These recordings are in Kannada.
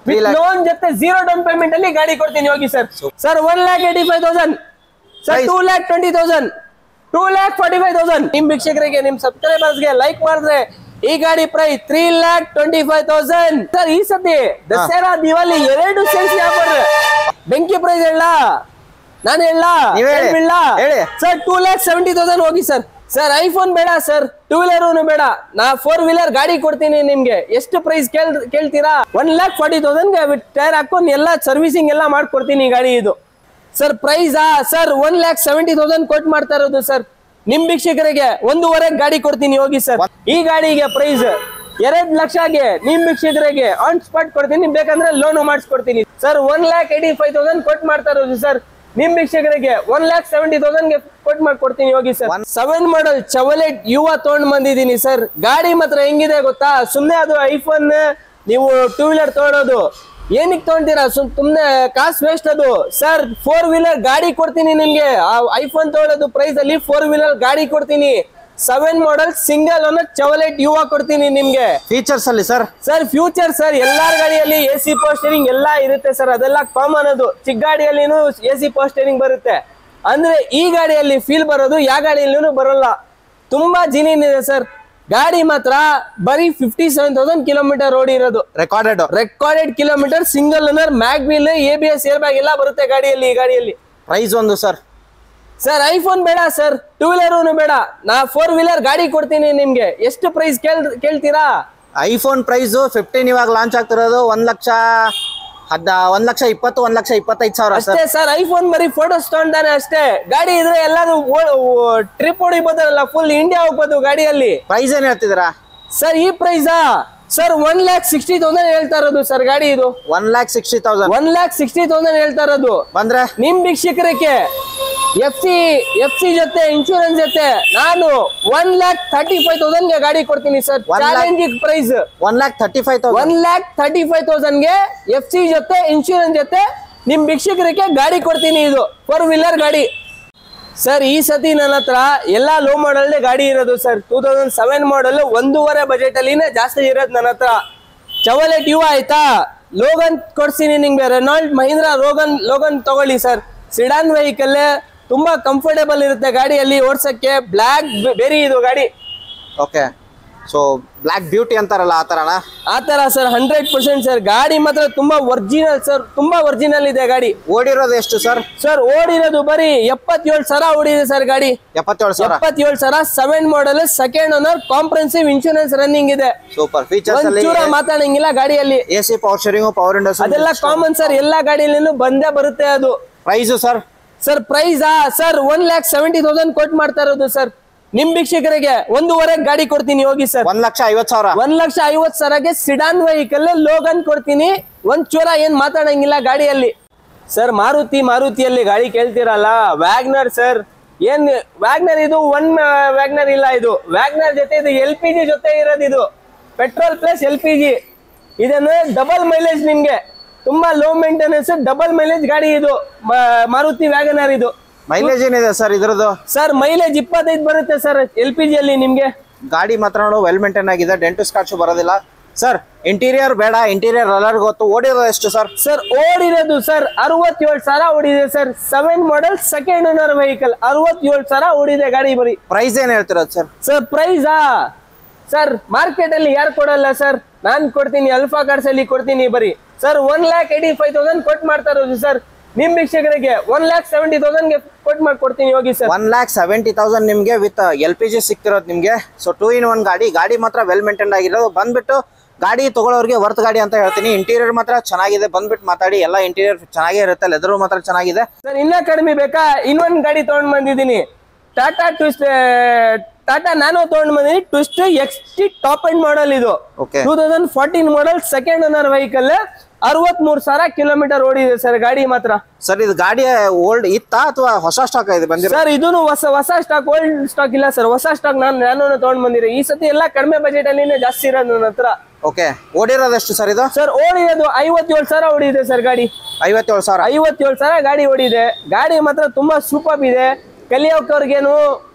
Three lakh. ಲೋನ್ ಜೊತೆ ಜೀರೋ ಡೌನ್ ಪೇಮೆಂಟ್ ಅಲ್ಲಿ ಗಾಡಿ ಕೊಡ್ತೀನಿ ಹೋಗಿ sir sir one lakh eighty five thousand sir Price? Two lakh twenty thousand two lakh forty five thousand ನಿಮ್ ವೀಕ್ಷಕರಿಗೆ ನಿಮ್ ಸಬ್ಸ್ಕ್ರೈಬರ್ಸ್ ಗೆ ಲೈಕ್ ಮಾಡಿದ್ರೆ ಈ ಗಾಡಿ price three lakh twenty five thousand sir ಈ ಸತಿ ದಸರಾ ದಿವಾಲಿ ಎರಡು ಸೇರಿಸಿ ಆಫರ್ ಬೆಂಕಿ ಪ್ರೈಸ್ ಹೇಳ ನಾನು ಹೇಳ ನೀವ್ ಹೇಳಿ. ಹೇಳಿ. Sir two lakh seventy thousand ಹೋಗಿ ಸರ್ ಸರ್ ಐಫೋನ್ ಬೇಡ ಸರ್ ಟೂ ವೀಲರ್ ಬೇಡ ನಾ ಫೋರ್ ವೀಲರ್ ಗಾಡಿ ಕೊಡ್ತೀನಿ ನಿಮ್ಗೆ ಎಷ್ಟು ಪ್ರೈಸ್ ಕೇಳ್ ಕೇಳ್ತೀರಾ one lakh forty thousand tyre ಹಾಕೊಂಡು ಎಲ್ಲ ಸರ್ವಿಸಿಂಗ್ ಎಲ್ಲ ಮಾಡ್ಕೊಡ್ತೀನಿ ಈ ಗಾಡಿ ಇದು ಸರ್ ಪ್ರೈಸಾ sir one lakh seventy thousand ಕೊಟ್ ಮಾಡ್ತಾ ಇರೋದು ಸರ್ ನಿಮ್ ಭಿಕ್ಷಕರಿಗೆ ಒಂದೂವರೆ ಗಾಡಿ ಕೊಡ್ತೀನಿ ಹೋಗಿ ಸರ್ ಈ ಗಾಡಿಗೆ ಪ್ರೈಸ್ ಎರಡ್ ಲಕ್ಷಗೆ ನಿಮ್ ಭಿಕ್ಷಕರಿಗೆ ಆನ್ ಸ್ಪಾಟ್ ಕೊಡ್ತೀನಿ ಬೇಕಂದ್ರೆ ಲೋನ್ ಮಾಡಿಸ್ಕೊಡ್ತೀನಿ sir one lakh eighty five thousand ಕೊಟ್ ಮಾಡ್ತಾ ಇರೋದು ಸರ್ ನಿಮ್ ಭಿಕ್ಷಕರಿಗೆ ಒನ್ ಲ್ಯಾಕ್ ಸೆವೆಂಟಿ ತೌಸಂಡ್ ಗೆ ಕೊಟ್ ಮಾಡ್ಕೊಡ್ತೀನಿ ಹೋಗಿ ಸರ್ ಸೆವೆನ್ ಮಾಡಲ್ ಚವಲೆಟ್ ಯುವ ತಗೊಂಡ್ ಬಂದಿದ್ದೀನಿ ಸರ್ ಗಾಡಿ ಮಾತ್ರ ಹೆಂಗಿದೆ ಗೊತ್ತಾ ಸುಮ್ನೆ ಅದು ಐಫೋನ್ ನೀವು ಟೂ ವೀಲರ್ ತಗೊಳೋದು ಏನಕ್ಕೆ ತಗೊಂತೀರಾ ಸುಮ್ ಸುಮ್ನೆ ಕಾಸು ವೇಸ್ಟ್ ಅದು ಸರ್ ಫೋರ್ ವೀಲರ್ ಗಾಡಿ ಕೊಡ್ತೀನಿ ನಿಮ್ಗೆ ಐಫೋನ್ ತಗೊಳ್ಳೋದು ಪ್ರೈಸ್ ಅಲ್ಲಿ ಫೋರ್ ವೀಲರ್ ಗಾಡಿ ಕೊಡ್ತೀನಿ seven model single owner Chevrolet ಯುವ ಕೊಡ್ತೀನಿ ನಿಮ್ಗೆ ಫೀಚರ್ಸ್ ಅಲ್ಲಿ ಸರ್ ಸರ್ ಫ್ಯೂಚರ್ ಸರ್ ಎಲ್ಲಾರ ಗಾಡಿಯಲ್ಲಿ ಎ ಸಿ ಪೋಸ್ಟರಿಂಗ್ ಎಲ್ಲ ಇರುತ್ತೆ ಸರ್ ಅದೆಲ್ಲ ಕಾಮನ್ ಅದು ಚಿಕ್ಕ ಗಾಡಿಯಲ್ಲಿನೂ ಎ ಸಿ ಪೋಸ್ಟರಿಂಗ್ ಬರುತ್ತೆ ಅಂದ್ರೆ ಈ ಗಾಡಿಯಲ್ಲಿ ಫೀಲ್ ಬರೋದು ಯಾವ ಗಾಡಿಯಲ್ಲಿನೂ ಬರೋಲ್ಲ ತುಂಬಾ ಜಿನಿನ್ ಇದೆ ಸರ್ ಗಾಡಿ ಮಾತ್ರ ಬರೀ fifty seven thousand kilometre road ಇರೋದು recorded recorded kilometre single owner mag wheel A B S air bag ಎಲ್ಲ ಬರುತ್ತೆ ಗಾಡಿಯಲ್ಲಿ ಈ ಗಾಡಿಯಲ್ಲಿ ಪ್ರೈಸ್ ಒಂದು ಸರ್ ಸರ್ ಐಫೋನ್ ಬೇಡ ಸರ್ ಟೂ ವೀಲರ್ ಬೇಡ ನಾ ಫೋರ್ ವೀಲರ್ ಗಾಡಿ ಕೊಡ್ತೀನಿ ನಿಮ್ಗೆ ಎಷ್ಟು ಪ್ರೈಸ್ ಕೇಳ್ ಕೇಳ್ತೀರಾ ಐಫೋನ್ ಪ್ರೈಸ್ ಫಿಫ್ಟೀನ್ ಇವಾಗ ಲಾಂಚ್ ಆಗ್ತಿರೋದು ಒಂದ್ ಲಕ್ಷ ಹದ್ ಒಂದ್ ಲಕ್ಷ ಇಪ್ಪತ್ತು ಒಂದ್ ಲಕ್ಷ ಇಪ್ಪತ್ತೈದು ಸಾವಿರ ಸರ್ ಅಷ್ಟೇ ಸರ್ ಐಫೋನ್ ಬರೀ ಫೋಟೋಸ್ ತಗೊಂಡಾನೆ ಅಷ್ಟೇ ಗಾಡಿ ಇದ್ರೆ ಎಲ್ಲಾರು ಟ್ರಿಪ್ ಹೊಡಿಬೋದಲ್ಲ ಫುಲ್ ಇಂಡಿಯಾ ಹೋಗ್ಬೋದು ಗಾಡಿಯಲ್ಲಿ ಪ್ರೈಸ್ ಏನ್ ಹೇಳ್ತಿದ್ದೀರಾ ಸರ್ ಈ ಪ್ರೈಸಾ sir one lakh sixty thousand ಹೇಳ್ತಾ ಇರೋದು ಸರ್ ಗಾಡಿ ಇದು one lakh sixty thousand one lakh sixty thousand ಹೇಳ್ತಾ ಇರೋದು ಬಂದ್ರೆ ನಿಮ್ ಭಿಕ್ಷಕರಿಗೆ ಎಫ್ ಸಿ ಎಫ್ ಸಿ ಜೊತೆ ಇನ್ಶೂರೆನ್ಸ್ ಜೊತೆ ನಾನು one lakh thirty five thousand ಗೆ ಗಾಡಿ ಕೊಡ್ತೀನಿ sir One lakh- challenging price one lakh thirty five thousand one lakh thirty five thousand ಗೆ ಎಫ್ ಸಿ ಜೊತೆ ಇನ್ಶೂರೆನ್ಸ್ ಜೊತೆ ನಿಮ್ ಭಿಕ್ಷಕರಿಗೆ ಗಾಡಿ ಕೊಡ್ತೀನಿ ಇದು ಫೋರ್ ವೀಲರ್ ಗಾಡಿ ಸರ್ ಈ ಸತಿ ನನ್ನ ಹತ್ರ ಎಲ್ಲಾ ಲೋ ಮಾಡಲ್ ಗಾಡಿ ಇರೋದು sir two thousand seven model ಒಂದೂವರೆ ಬಜೆಟ್ ಅಲ್ಲಿನೇ ಜಾಸ್ತಿ ಇರೋದು ನನ್ನ ಹತ್ರ ಚವಲೆಟ್ ಯುವ ಆಯ್ತಾ ಲೋಗನ್ ಕೊಡ್ತೀನಿ ನಿಮ್ಗೆ ರೆನಾಲ್ಡ್ ಮಹೀಂದ್ರ ರೋಗನ್ ಲೋಗನ್ ತಗೊಳ್ಳಿ ಸರ್ ಸಿಡಾನ್ ವೆಹಿಕಲ್ ತುಂಬಾ ಕಂಫರ್ಟೇಬಲ್ ಇರುತ್ತೆ ಗಾಡಿಯಲ್ಲಿ ಓಡ್ಸಕ್ಕೆ ಬ್ಲ್ಯಾಕ್ ಬೇರೆ ಇದು ಗಾಡಿ ಓಕೆ ಸೊ ಬ್ಲ್ಯಾಕ್ ಬ್ಯೂಟಿ ಅಂತಾರಲ್ಲ ಆ ತರನಾ ಆ ತರ ಸರ್ ಹಂಡ್ರೆಡ್ ಪರ್ಸೆಂಟ್ ಸರ್ ಗಾಡಿ ಮಾತ್ರ ತುಂಬಾ ಒರಿಜಿನಲ್ ಸರ್ ತುಂಬಾ ಒರಿಜಿನಲ್ ಇದೆ ಗಾಡಿ ಓಡಿರೋದು ಎಷ್ಟು ಸರ್ ಸರ್ ಓಡಿರೋದು ಬರೀ ಎಪ್ಪತ್ತೇಳು ಸಾವಿರ ಓಡಿದೆ ಸರ್ ಗಾಡಿ ಎಪ್ಪತ್ತೇಳು ಸಾವಿರ ಎಪ್ಪತ್ತೇಳು ಸಾವಿರ seven model second owner comprehensive insurance running ಇದೆ ಸೂಪರ್ ಫೀಚರ್ಸ್ ಅಲ್ಲಿ ಒಂಚೂರ ಮಾತಾಡಂಗಿಲ್ಲ ಗಾಡಿಯಲ್ಲಿ A C power steering power windows ಅದೆಲ್ಲ ಕಾಮನ್ ಸರ್ ಎಲ್ಲಾ ಗಾಡಿಯಲ್ಲೂ ಬಂದೇ ಬರುತ್ತೆ ಅದು ಪ್ರೈಸು ಸರ್ ಸರ್ ಪ್ರೈಸಾ sir one lakh seventy thousand ಕೊಟ್ ಮಾಡ್ತಾ ಇರೋದು ಸರ್ ನಿಮ್ ಭಿಕ್ಷಕರಿಗೆ ಒಂದೂವರೆ ಗಾಡಿ ಕೊಡ್ತೀನಿ ಹೋಗಿ ಸರ್ ಒಂದ್ ಲಕ್ಷ ಐವತ್ ಸಾವಿರ ಒಂದ್ ಲಕ್ಷ ಐವತ್ ಸಾವಿರಗೆ ಸಿಡಾನ್ ವೆಹಿಕಲ್ ಲೋಗನ್ ಕೊಡ್ತೀನಿ ಒಂದ್ ಚೂರ ಏನ್ ಮಾತಾಡಂಗಿಲ್ಲ ಗಾಡಿಯಲ್ಲಿ ಸರ್ ಮಾರುತಿ ಮಾರುತಿಯಲ್ಲಿ ಗಾಡಿ ಕೇಳ್ತಿರಲ್ಲ ವ್ಯಾಗ್ನರ್ ಸರ್ ಏನ್ ವ್ಯಾಗ್ನರ್ ಇದು ಒನ್ ವ್ಯಾಗ್ನರ್ ಇಲ್ಲ ಇದು ವ್ಯಾಗ್ನರ್ ಜೊತೆ ಇದು ಎಲ್ ಪಿ ಜಿ ಜೊತೆ ಇರೋದು ಇದು petrol plus L P G ಇದನ್ನು ಡಬಲ್ ಮೈಲೇಜ್ ನಿಮ್ಗೆ ತುಂಬಾ ಲೋ ಮೇಂಟೆನೆನ್ಸ್ ಡಬಲ್ ಮೈಲೇಜ್ ಗಾಡಿ ಇದು ಮ- ಮಾರುತಿ ವ್ಯಾಗನರ್ ಇದು ಮೈಲೇಜ್ ಏನಿದೆ ಸರ್ ಇದ್ರದ್ದು ಸರ್ ಮೈಲೇಜ್ ಇಪ್ಪತ್ತೈದು ಬರುತ್ತೆ ಸರ್ ಎಲ್ ಪಿ ಜಿಯಲ್ಲಿ ನಿಮ್ಗೆ ಗಾಡಿ ಮಾತ್ರ ನೋಡು ವೆಲ್ ಮೇಂಟೈನ್ ಆಗಿದೆ ಡೆಂಟು ಸ್ಕಾಚ್ ಬರೋದಿಲ್ಲ ಸರ್ ಇಂಟೀರಿಯರ್ ಬೇಡ ಇಂಟೀರಿಯರ್ ಎಲ್ಲರಿಗೂ ಗೊತ್ತು ಓಡಿರೋದು ಎಷ್ಟು ಸರ್ ಸರ್ ಓಡಿರೋದು ಸರ್ ಅರವತ್ತೇಳು ಸಾವಿರ ಓಡಿದೆ sir seven model second owner vehicle ಅರವತ್ತೇಳು ಸಾವಿರ ಓಡಿದೆ ಗಾಡಿ ಬರೀ ಪ್ರೈಸ್ ಏನ್ ಹೇಳ್ತಿರೋದು ಸರ್ ಸರ್ ಪ್ರೈಸಾ ಸರ್ ಮಾರ್ಕೆಟ್ ಅಲ್ಲಿ ಯಾರು ಕೊಡಲ್ಲ ಸರ್ ನಾನ್ ಕೊಡ್ತೀನಿ ಅಲ್ಫಾ ಕಾರ್ಡ್ಸ್ ಅಲ್ಲಿ ಕೊಡ್ತೀನಿ ಬರೀ sir one lakh eighty five thousand ಕೊಟ್ ಮಾಡ್ತಾ ಇರೋದು ಸರ್ ನಿಮ್ ವೀಕ್ಷಕರಿಗೆ ಒನ್ ಲ್ಯಾಕ್ ಸೆವೆಂಟಿ ತೌಸಂಡ್ ಗೆ ಕೊಟ್ ಮಾಡ್ಕೊಡ್ತೀನಿ ಹೋಗಿ sir one lakh seventy thousand ನಿಮಗೆ ವಿತ್ ಎಲ್ ಪಿ ಜಿ ಸಿಕ್ತಿರೋದು ನಿಮಗೆ ಸೊ ಟೂ ಇನ್ ಒನ್ ಗಾಡಿ ಗಾಡಿ ಮಾತ್ರ ವೆಲ್ ಮೇಂಟೈನ್ ಆಗಿರೋದು ಬಂದ್ಬಿಟ್ಟು ಗಾಡಿ ತಗೊಳ್ಳೋರಿಗೆ ವರ್ತ್ ಗಾಡಿ ಅಂತ ಹೇಳ್ತೀನಿ ಇಂಟೀರಿಯರ್ ಮಾತ್ರ ಚೆನ್ನಾಗಿದೆ ಬಂದ್ಬಿಟ್ಟು ಮಾತಾಡಿ ಎಲ್ಲ ಇಂಟೀರಿಯರ್ ಚೆನ್ನಾಗೇ ಇರುತ್ತೆ ಲೆದರು ಮಾತ್ರ ಚೆನ್ನಾಗಿದೆ ಸರ್ ಇನ್ನ ಕಡಿಮೆ ಬೇಕಾ ಇನ್ನೊಂದ್ ಗಾಡಿ ತಗೊಂಡ್ ಬಂದಿದ್ದೀನಿ ಟಾಟಾ ಟ್ವಿಸ್ಟ್ ಟಾಟಾ ನಾನು ತಗೊಂಡ್ ಬಂದಿದ್ದೀನಿ Vista X T top end model ಇದು okay two thousand fourteen model second owner vehicle ಅರವತ್ ಮೂರ್ ಸಾವಿರ ಕಿಲೋಮೀಟರ್ ಓಡಿದೆ ಸರ್ ಗಾಡಿ ಮಾತ್ರ ಸರ್ ಇದು ಗಾಡಿ ಓಲ್ಡ್ ಇತ್ತಾ ಅಥವಾ ಹೊಸ ಸ್ಟಾಕ್ ಇದೆ ಬಂದಿರೋ ಸರ್ ಇದೂನು ಹೊಸ ಹೊಸ ಸ್ಟಾಕ್ ಓಲ್ಡ್ ಸ್ಟಾಕ್ ಇಲ್ಲ ಸರ್ ಹೊಸ ಸ್ಟಾಕ್ ನಾನು ನಾನು ತಗೊಂಡ್ ಬಂದಿರಿ ಈ ಸತಿ ಎಲ್ಲ ಕಡಿಮೆ ಬಜೆಟ್ ಅಲ್ಲಿನೇ ಜಾಸ್ತಿ ಇರೋದು ನನ್ನ ಹತ್ರ ಓಕೆ ಓಡಿರೋದು ಎಷ್ಟು ಸರ್ ಇದು ಸರ್ ಓಡಿರೋದು ಐವತ್ತೇಳು ಸಾವಿರ ಓಡಿದೆ ಸರ್ ಗಾಡಿ ಐವತ್ತೇಳು ಸಾವಿರ ಐವತ್ತೇಳು ಸಾವಿರ ಗಾಡಿ ಓಡಿದೆ ಗಾಡಿ ಮಾತ್ರ ತುಂಬಾ ಸೂಪರ್ ಇದೆ ಕಲಿಯೋಕವ್ರಿಗೇನು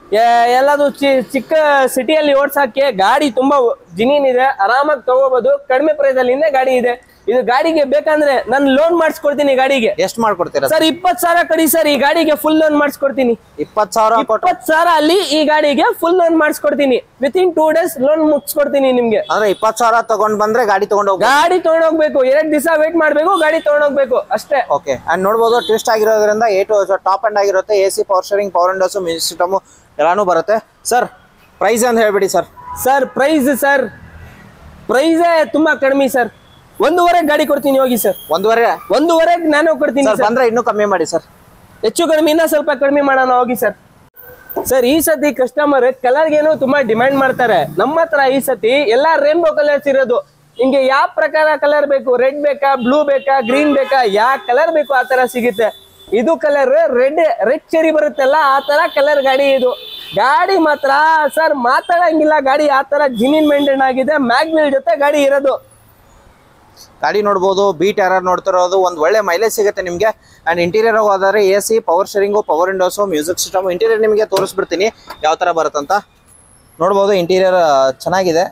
ಎಲ್ಲದು ಚಿ- ಚಿಕ್ಕ ಸಿಟಿಯಲ್ಲಿ ಓಡ್ಸಕ್ಕೆ ಗಾಡಿ ತುಂಬಾ ಜಿನೀನ್ ಇದೆ ಆರಾಮಾಗಿ ತಗೋಬಹುದು ಕಡಿಮೆ ಪ್ರೈಸ್ ಅಲ್ಲಿಂದ ಗಾಡಿ ಇದೆ ಇದು ಗಾಡಿಗೆ ಬೇಕಂದ್ರೆ ನಾನು ಲೋನ್ ಮಾಡಿಸ್ಕೊಡ್ತೀನಿ ಗಾಡಿಗೆ ಎಷ್ಟು ಮಾಡ್ಕೊಡ್ತೀರಾ ಸರ್ ಇಪ್ಪತ್ ಸಾವಿರ ಕಡಿ ಸರ್ ಈ ಗಾಡಿಗೆ ಫುಲ್ ಲೋನ್ ಮಾಡಿಸ್ಕೊಡ್ತೀನಿ ಇಪ್ಪತ್ತು ಸಾವಿರ ಕೊಟ್ಟು ಇಪ್ಪತ್ ಸಾವಿರ ಅಲ್ಲಿ ಈ ಗಾಡಿಗೆ ಫುಲ್ ಲೋನ್ ಮಾಡಿಸ್ಕೊಡ್ತೀನಿ with in two days loan ಮುಗಿಸ್ಕೊಡ್ತೀನಿ ನಿಮ್ಗೆ ಅಂದ್ರೆ ಇಪ್ಪತ್ತು ಸಾವಿರ ತಗೊಂಡ್ ಬಂದ್ರೆ ಗಾಡಿ ತಗೊಂಡ್ ಹೋಗ್ಬೋದು ಗಾಡಿ ತಗೊಂಡೋಗ್ಬೇಕು ಎರಡ್ ದಿವಸ ವೇಟ್ ಮಾಡ್ಬೇಕು ಗಾಡಿ ತಗೊಂಡೋಗ್ಬೇಕು ಅಷ್ಟೇ ಓಕೆ ಅಂಡ್ ನೋಡ್ಬೋದು ಟ್ವಿಸ್ಟ್ ಆಗಿರೋದ್ರಿಂದ ಏ ಟು ಟಾಪ್ ಅಂಡ್ ಆಗಿರುತ್ತೆ A C power steering power windows music system ಎಲ್ಲಾನು ಬರುತ್ತೆ ಸರ್ ಪ್ರೈಸ್ ಅಂತ ಹೇಳ್ಬಿಡಿ ಸರ್ ಸರ್ ಪ್ರೈಸ್ ಸರ್ ಪ್ರೈಸೇ ತುಂಬಾ ಕಡಿಮೆ ಸರ್ ಒಂದೂವರೆ ಗಾಡಿ ಕೊಡ್ತೀನಿ ಹೋಗಿ ಸರ್ ಒಂದೂವರೆ ಒಂದೂವರೆಗೆ ನಾನು ಕೊಡ್ತೀನಿ ಸರ್ ಸರ್ ಬಂದ್ರೆ ಇನ್ನೂ ಕಮ್ಮಿ ಮಾಡಿ ಸರ್ ಹೆಚ್ಚು ಕಡಿಮೆ ಇನ್ನೂ ಸ್ವಲ್ಪ ಕಡಿಮೆ ಮಾಡೋಣ ಹೋಗಿ ಸರ್ ಸರ್ ಈ ಸತಿ ಕಸ್ಟಮರ್ ಕಲರ್ಗೇನು ತುಂಬಾ ಡಿಮ್ಯಾಂಡ್ ಮಾಡ್ತಾರೆ ನಮ್ಮ ಹತ್ರ ಈ ಸತಿ ಎಲ್ಲಾ ರೇನ್ಬೋ ಕಲರ್ಸ್ ಇರೋದು ನಿಮ್ಗೆ ಯಾವ ಪ್ರಕಾರ ಕಲರ್ ಬೇಕು ರೆಡ್ ಬೇಕಾ ಬ್ಲೂ ಬೇಕಾ ಗ್ರೀನ್ ಬೇಕಾ ಯಾವ ಕಲರ್ ಬೇಕು ಆ ತರ ಸಿಗುತ್ತೆ ಇದು ಕಲರ್ ರೆಡ್ ರೆಡ್ ಚೆರಿ ಬರುತ್ತಲ್ಲ ಆ ತರ ಕಲರ್ ಗಾಡಿ ಇದು ಗಾಡಿ ಮಾತ್ರ ಸರ್ ಮಾತಾಡಂಗಿಲ್ಲ ಗಾಡಿ ಆ ತರ ಜಿನಿನ್ ಮೇಂಟೈನ್ ಆಗಿದೆ ಮ್ಯಾಗ್ವಿಲ್ ಜೊತೆ ಗಾಡಿ ಇರೋದು ಗಾಡಿ ನೋಡ್ಬೋದು ಬೀಟ್ ಯಾರು ನೋಡ್ತಿರೋದು ಒಂದು ಒಳ್ಳೆ ಮೈಲೇಜ್ ಸಿಗುತ್ತೆ ನಿಮಗೆ ಆ್ಯಂಡ್ ಇಂಟೀರಿಯರ್ ಹೋದರೆ A C power steering power windows music system interior ನಿಮಗೆ ತೋರಿಸ್ಬಿಡ್ತೀನಿ ಯಾವ ಥರ ಬರುತ್ತಂತ ನೋಡ್ಬೋದು ಇಂಟೀರಿಯರ್ ಚೆನ್ನಾಗಿದೆ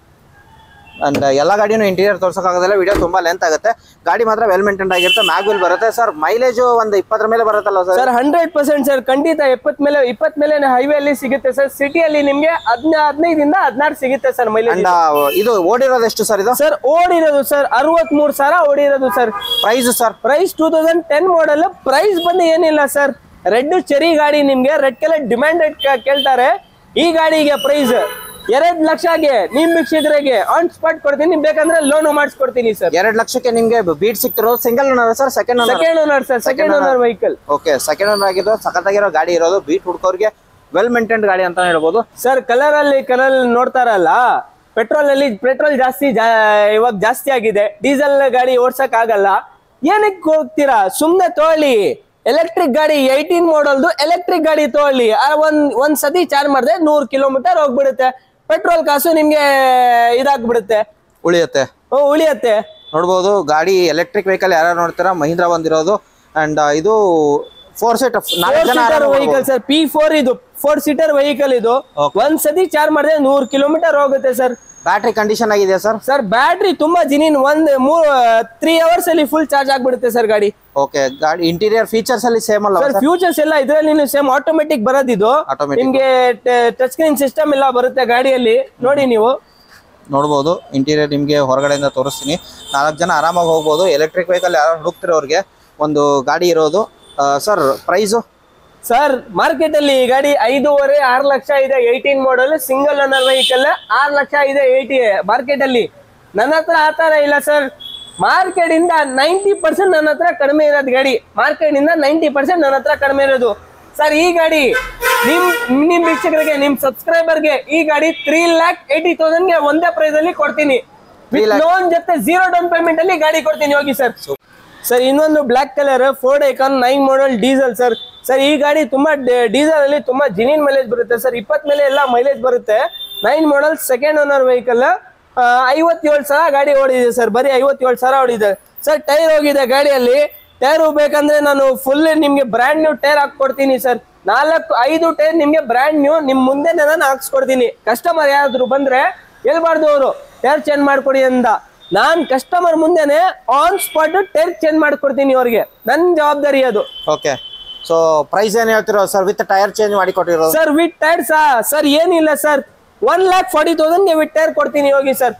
ಅಂಡ್ ಎಲ್ಲ ಗಾಡಿನೂ ಇಂಟೀರಿಯರ್ ತೋರ್ಸೋಕ್ಕಾಗೋದಿಲ್ಲ ವಿಡಿಯೋ ತುಂಬ ಲೆಂತ್ ಆಗುತ್ತೆ ಗಾಡಿ ಮಾತ್ರ ವೆಲ್ ಮೇಂಟೈನ್ ಆಗಿರುತ್ತೆ ಮ್ಯಾಗ್ವಿಲ್ ಬರುತ್ತೆ ಸರ್ ಮೈಲೇಜು ಒಂದು ಇಪ್ಪತ್ತರ ಮೇಲೆ ಬರುತ್ತಲ್ಲ sir sir hundred percent sir ಖಂಡಿತ ಎಪ್ಪತ್ ಮೇಲೆ ಇಪ್ಪತ್ ಮೇಲೆ ಹೈವೇ ಅಲ್ಲಿ ಸಿಗುತ್ತೆ ಸರ್ ಸಿಟಿಯಲ್ಲಿ ನಿಮ್ಗೆ ಹದಿನ ಹದಿನೈದಿಂದ ಹದಿನಾರು ಸಿಗುತ್ತೆ ಸರ್ ಮೈಲೇಜ್ ಅಂಡ್ ಇದು ಓಡಿರೋದು ಎಷ್ಟು ಸರ್ ಇದು ಸರ್ ಓಡಿರೋದು ಸರ್ ಅರವತ್ ಮೂರ್ ಸಾವಿರ ಓಡಿರೋದು sir price sir price two thousand ten model price ಬಂದು ಏನಿಲ್ಲ ಸರ್ ರೆಡ್ ಚೆರಿ ಗಾಡಿ ನಿಮ್ಗೆ ರೆಡ್ ಕಲರ್ ಡಿಮ್ಯಾಂಡೆಡ್ ಕೇಳ್ತಾರೆ ಈ ಗಾಡಿಗೆ ಪ್ರೈಸ್ ಎರಡ್ ಲಕ್ಷಗೆ ನಿಮ್ ವೀಕ್ಷಕರಿಗೆ ಆನ್ ಸ್ಪಾಟ್ ಕೊಡ್ತೀನಿ ಬೇಕಂದ್ರೆ ಲೋನ್ ಮಾಡಿಸ್ಕೊಡ್ತೀನಿ ಸರ್ ಎರಡು ಲಕ್ಷಕ್ಕೆ ನಿಮಗೆ ಬೀಟ್ ಸಿಕ್ತಿರೋದು single owner sir second owner second owner sir second owner vehicle okay second owner ಆಗಿದ್ದು ಸಖತ್ತಾಗಿರೋ ಗಾಡಿ ಇರೋದು ಬೀಟ್ ಹುಡ್ಕೋರ್ಗೆ ವೆಲ್ ಮೇಂಟೈನ್ಡ್ ಗಾಡಿ ಅಂತ ಹೇಳ್ಬೋದು ಸರ್ ಕಲರ್ ಅಲ್ಲಿ ಕಲರ್ ನೋಡ್ತಾರಲ್ಲ ಪೆಟ್ರೋಲ್ ಅಲ್ಲಿ ಪೆಟ್ರೋಲ್ ಜಾಸ್ತಿ ಜಾ- ಇವಾಗ ಜಾಸ್ತಿ ಆಗಿದೆ ಡೀಸೆಲ್ ಗಾಡಿ ಓಡ್ಸಕ್ ಆಗಲ್ಲ ಏನಕ್ಕೆ ಹೋಗ್ತೀರಾ ಸುಮ್ನೆ ತಗೊಳ್ಳಿ ಎಲೆಕ್ಟ್ರಿಕ್ ಗಾಡಿ ಏಯ್ಟೀನ್ ಮಾಡಲ್ದು ಎಲೆಕ್ಟ್ರಿಕ್ ಗಾಡಿ ತಗೊಳ್ಳಿ ಆ ಒಂದ್ ಒಂದ್ ಸತಿ ಚಾರ್ಜ್ ಮಾಡಿದ್ರೆ ನೂರ್ ಕಿಲೋಮೀಟರ್ ಹೋಗ್ಬಿಡುತ್ತೆ ಪೆಟ್ರೋಲ್ ಕಾಸು ನಿಮ್ಗೆ ಇದಾಗ್ಬಿಡುತ್ತೆ ಉಳಿಯುತ್ತೆ ಹ್ಮ್, ಉಳಿಯತ್ತೆ ನೋಡ್ಬೋದು ಗಾಡಿ ಎಲೆಕ್ಟ್ರಿಕ್ ವೆಹಿಕಲ್ ಯಾರು ನೋಡ್ತೀರಾ ಮಹೀಂದ್ರ ಬಂದಿರೋದು ಅಂಡ್ ಇದು ಫೋರ್ ಸೀಟ್ ನಾಲ್ಕು ಜನ ಸೀಟರ್ ಆರಾಮಾಗಿ ವೆಹಿಕಲ್ ಸರ್ ಪಿ ಫೋರ್ ಇದು ಫೋರ್ ಸೀಟರ್ ವೆಹಿಕಲ್ ಇದು ಒಂದ್ ಸತಿ ಚಾರ್ಜ್ ಮಾಡಿದ್ರೆ ನೂರ್ ಕಿಲೋಮೀಟರ್ ಹೋಗುತ್ತೆ ಸರ್ ಬ್ಯಾಟ್ರಿ ಕಂಡೀಷನ್ ಆಗಿದೆ ಸರ್ ಸರ್ ಬ್ಯಾಟ್ರಿ ತುಂಬಾ ಜಿನಿನ್ ಒಂದ್ ಮೂರ್ ತ್ರೀ ಅವರ್ಸ್ ಅಲ್ಲಿ ಫುಲ್ ಚಾರ್ಜ್ ಆಗ್ಬಿಡುತ್ತೆ ಸರ್ ಗಾಡಿ ಓಕೆ ಗಾಡಿ ಇಂಟೀರಿಯರ್ ಫೀಚರ್ಸ್ ಅಲ್ಲಿ ಸೇಮ್ ಅಲ್ಲ ಸರ್ ಫ್ಯೂಚರ್ಸ್ ಎಲ್ಲ ಇದ್ರಲ್ಲಿ ಸೇಮ್ ಆಟೋಮೆಟಿಕ್ ಬರೋದಿದು Automatic. ನಿಮ್ಗೆ ಟಚ್ ಸ್ಕ್ರೀನ್ ಸಿಸ್ಟಮ್ ಎಲ್ಲ ಬರುತ್ತೆ ಗಾಡಿಯಲ್ಲಿ ನೋಡಿ ನೀವು ನೋಡ್ಬೋದು ಇಂಟೀರಿಯರ್ ನಿಮಗೆ ಹೊರಗಡೆಯಿಂದ ತೋರಿಸ್ತೀನಿ ನಾಲ್ಕು ಜನ ಆರಾಮಾಗಿ ಹೋಗ್ಬೋದು ಎಲೆಕ್ಟ್ರಿಕ್ ವೆಹಿಕಲ್ ಯಾರು ಹುಡುಕ್ತಿರೋರಿಗೆ ಒಂದು ಗಾಡಿ ಇರೋದು ಸರ್ ಪ್ರೈಸು ಸರ್ ಮಾರ್ಕೆಟ್ ಅಲ್ಲಿ ಈ ಗಾಡಿ ಐದೂವರೆ ಆರು ಲಕ್ಷ ಇದೆ eighteen model single owner vehicle ಆರು ಲಕ್ಷ ಇದೆ ಏಯ್ಟಿ ಮಾರ್ಕೆಟ್ ಅಲ್ಲಿ ನನ್ನ ಹತ್ರ ಆ ತರ ಇಲ್ಲ ಸರ್ ಮಾರ್ಕೆಟ್ ಇಂದ ನೈಂಟಿ ಪರ್ಸೆಂಟ್ ನನ್ನ ಹತ್ರ ಕಡಿಮೆ ಇರೋದು ಗಾಡಿ ಮಾರ್ಕೆಟ್ ಇಂದ ನೈಂಟಿ ಪರ್ಸೆಂಟ್ ನನ್ನ ಹತ್ರ ಕಡಿಮೆ ಇರೋದು ಸರ್ ಈ ಗಾಡಿ ನಿಮ್ ನಿಮ್ ವೀಕ್ಷಕರಿಗೆ ನಿಮ್ ಸಬ್ಸ್ಕ್ರೈಬರ್ಗೆ ಈ ಗಾಡಿ ತ್ರೀ ಲ್ಯಾಕ್ ಏಯ್ಟಿ ಗೆ ಒಂದೇ ಪ್ರೈಸ್ ಅಲ್ಲಿ ಕೊಡ್ತೀನಿ ಲೋನ್ ಜೊತೆ ಜೀರೋ ಡೌನ್ ಪೇಮೆಂಟ್ ಅಲ್ಲಿ ಗಾಡಿ ಕೊಡ್ತೀನಿ ಹೋಗಿ ಸರ್ ಸರ್ ಇನ್ನೊಂದು black colour Ford Ikon nine model diesel sir sir ಈ ಗಾಡಿ ತುಂಬಾ ಡೀಸೆಲ್ ಅಲ್ಲಿ ತುಂಬಾ ಜಿನಿನ್ ಮೈಲೇಜ್ ಬರುತ್ತೆ ಸರ್ ಇಪ್ಪತ್ ಮೇಲೆ ಎಲ್ಲ ಮೈಲೇಜ್ ಬರುತ್ತೆ nine model second owner vehicle ಐವತ್ತೇಳು ಸಾವಿರ ಗಾಡಿ ಓಡಿದೆ ಸರ್ ಬರೀ ಐವತ್ತೇಳು ಸಾವಿರ ಓಡಿದೆ ಸರ್ ಟೈರ್ ಹೋಗಿದೆ ಗಾಡಿಯಲ್ಲಿ ಟೈರ್ ಬೇಕಂದ್ರೆ ನಾನು ಫುಲ್ ನಿಮ್ಗೆ ಬ್ರ್ಯಾಂಡ್ ನ್ಯೂ ಟೈರ್ ಹಾಕೊಡ್ತೀನಿ ಸರ್ ನಾಲ್ಕು ಐದು ಟೈರ್ ನಿಮ್ಗೆ ಬ್ರ್ಯಾಂಡ್ ನ್ಯೂ ನಿಮ್ ಮುಂದೆ ನಾನು ಹಾಕ್ಸ್ಕೊಡ್ತೀನಿ ಕಸ್ಟಮರ್ ಯಾರಾದ್ರು ಬಂದ್ರೆ ಹೇಳ್ಬಾರ್ದು ಅವರು ಟೈರ್ ಚೇಂಜ್ ಮಾಡ್ಕೊಡಿ ಅಂತ ನಾನ್ ಕಸ್ಟಮರ್ ಮುಂದೆನೆ ಆನ್ ಸ್ಪಾಟ್ ಟೈರ್ ಚೇಂಜ್ ಮಾಡ್ಕೊಡ್ತೀನಿ ಅವ್ರಿಗೆ ನನ್ ಜವಾಬ್ದಾರಿ ಅದು ಓಕೆ ಸೊ ಪ್ರೈಸ್ ಏನು ಹೇಳ್ತಿರೋ ಸರ್ ವಿತ್ ಟೈರ್ ಚೇಂಜ್ ಮಾಡಿ ಕೊಟ್ಟಿರೋದು ಸರ್ ವಿತ್ ಟೈರ್ ಸಾ ಸರ್ ಏನಿಲ್ಲ ಸರ್ ಒನ್ ಲ್ಯಾಕ್ ಫಾರ್ಟಿ ತೌಸಂಡ್ಗೆ ವಿತ್ ಟೈರ್ ಕೊಡ್ತೀನಿ ಹೋಗಿ ಸರ್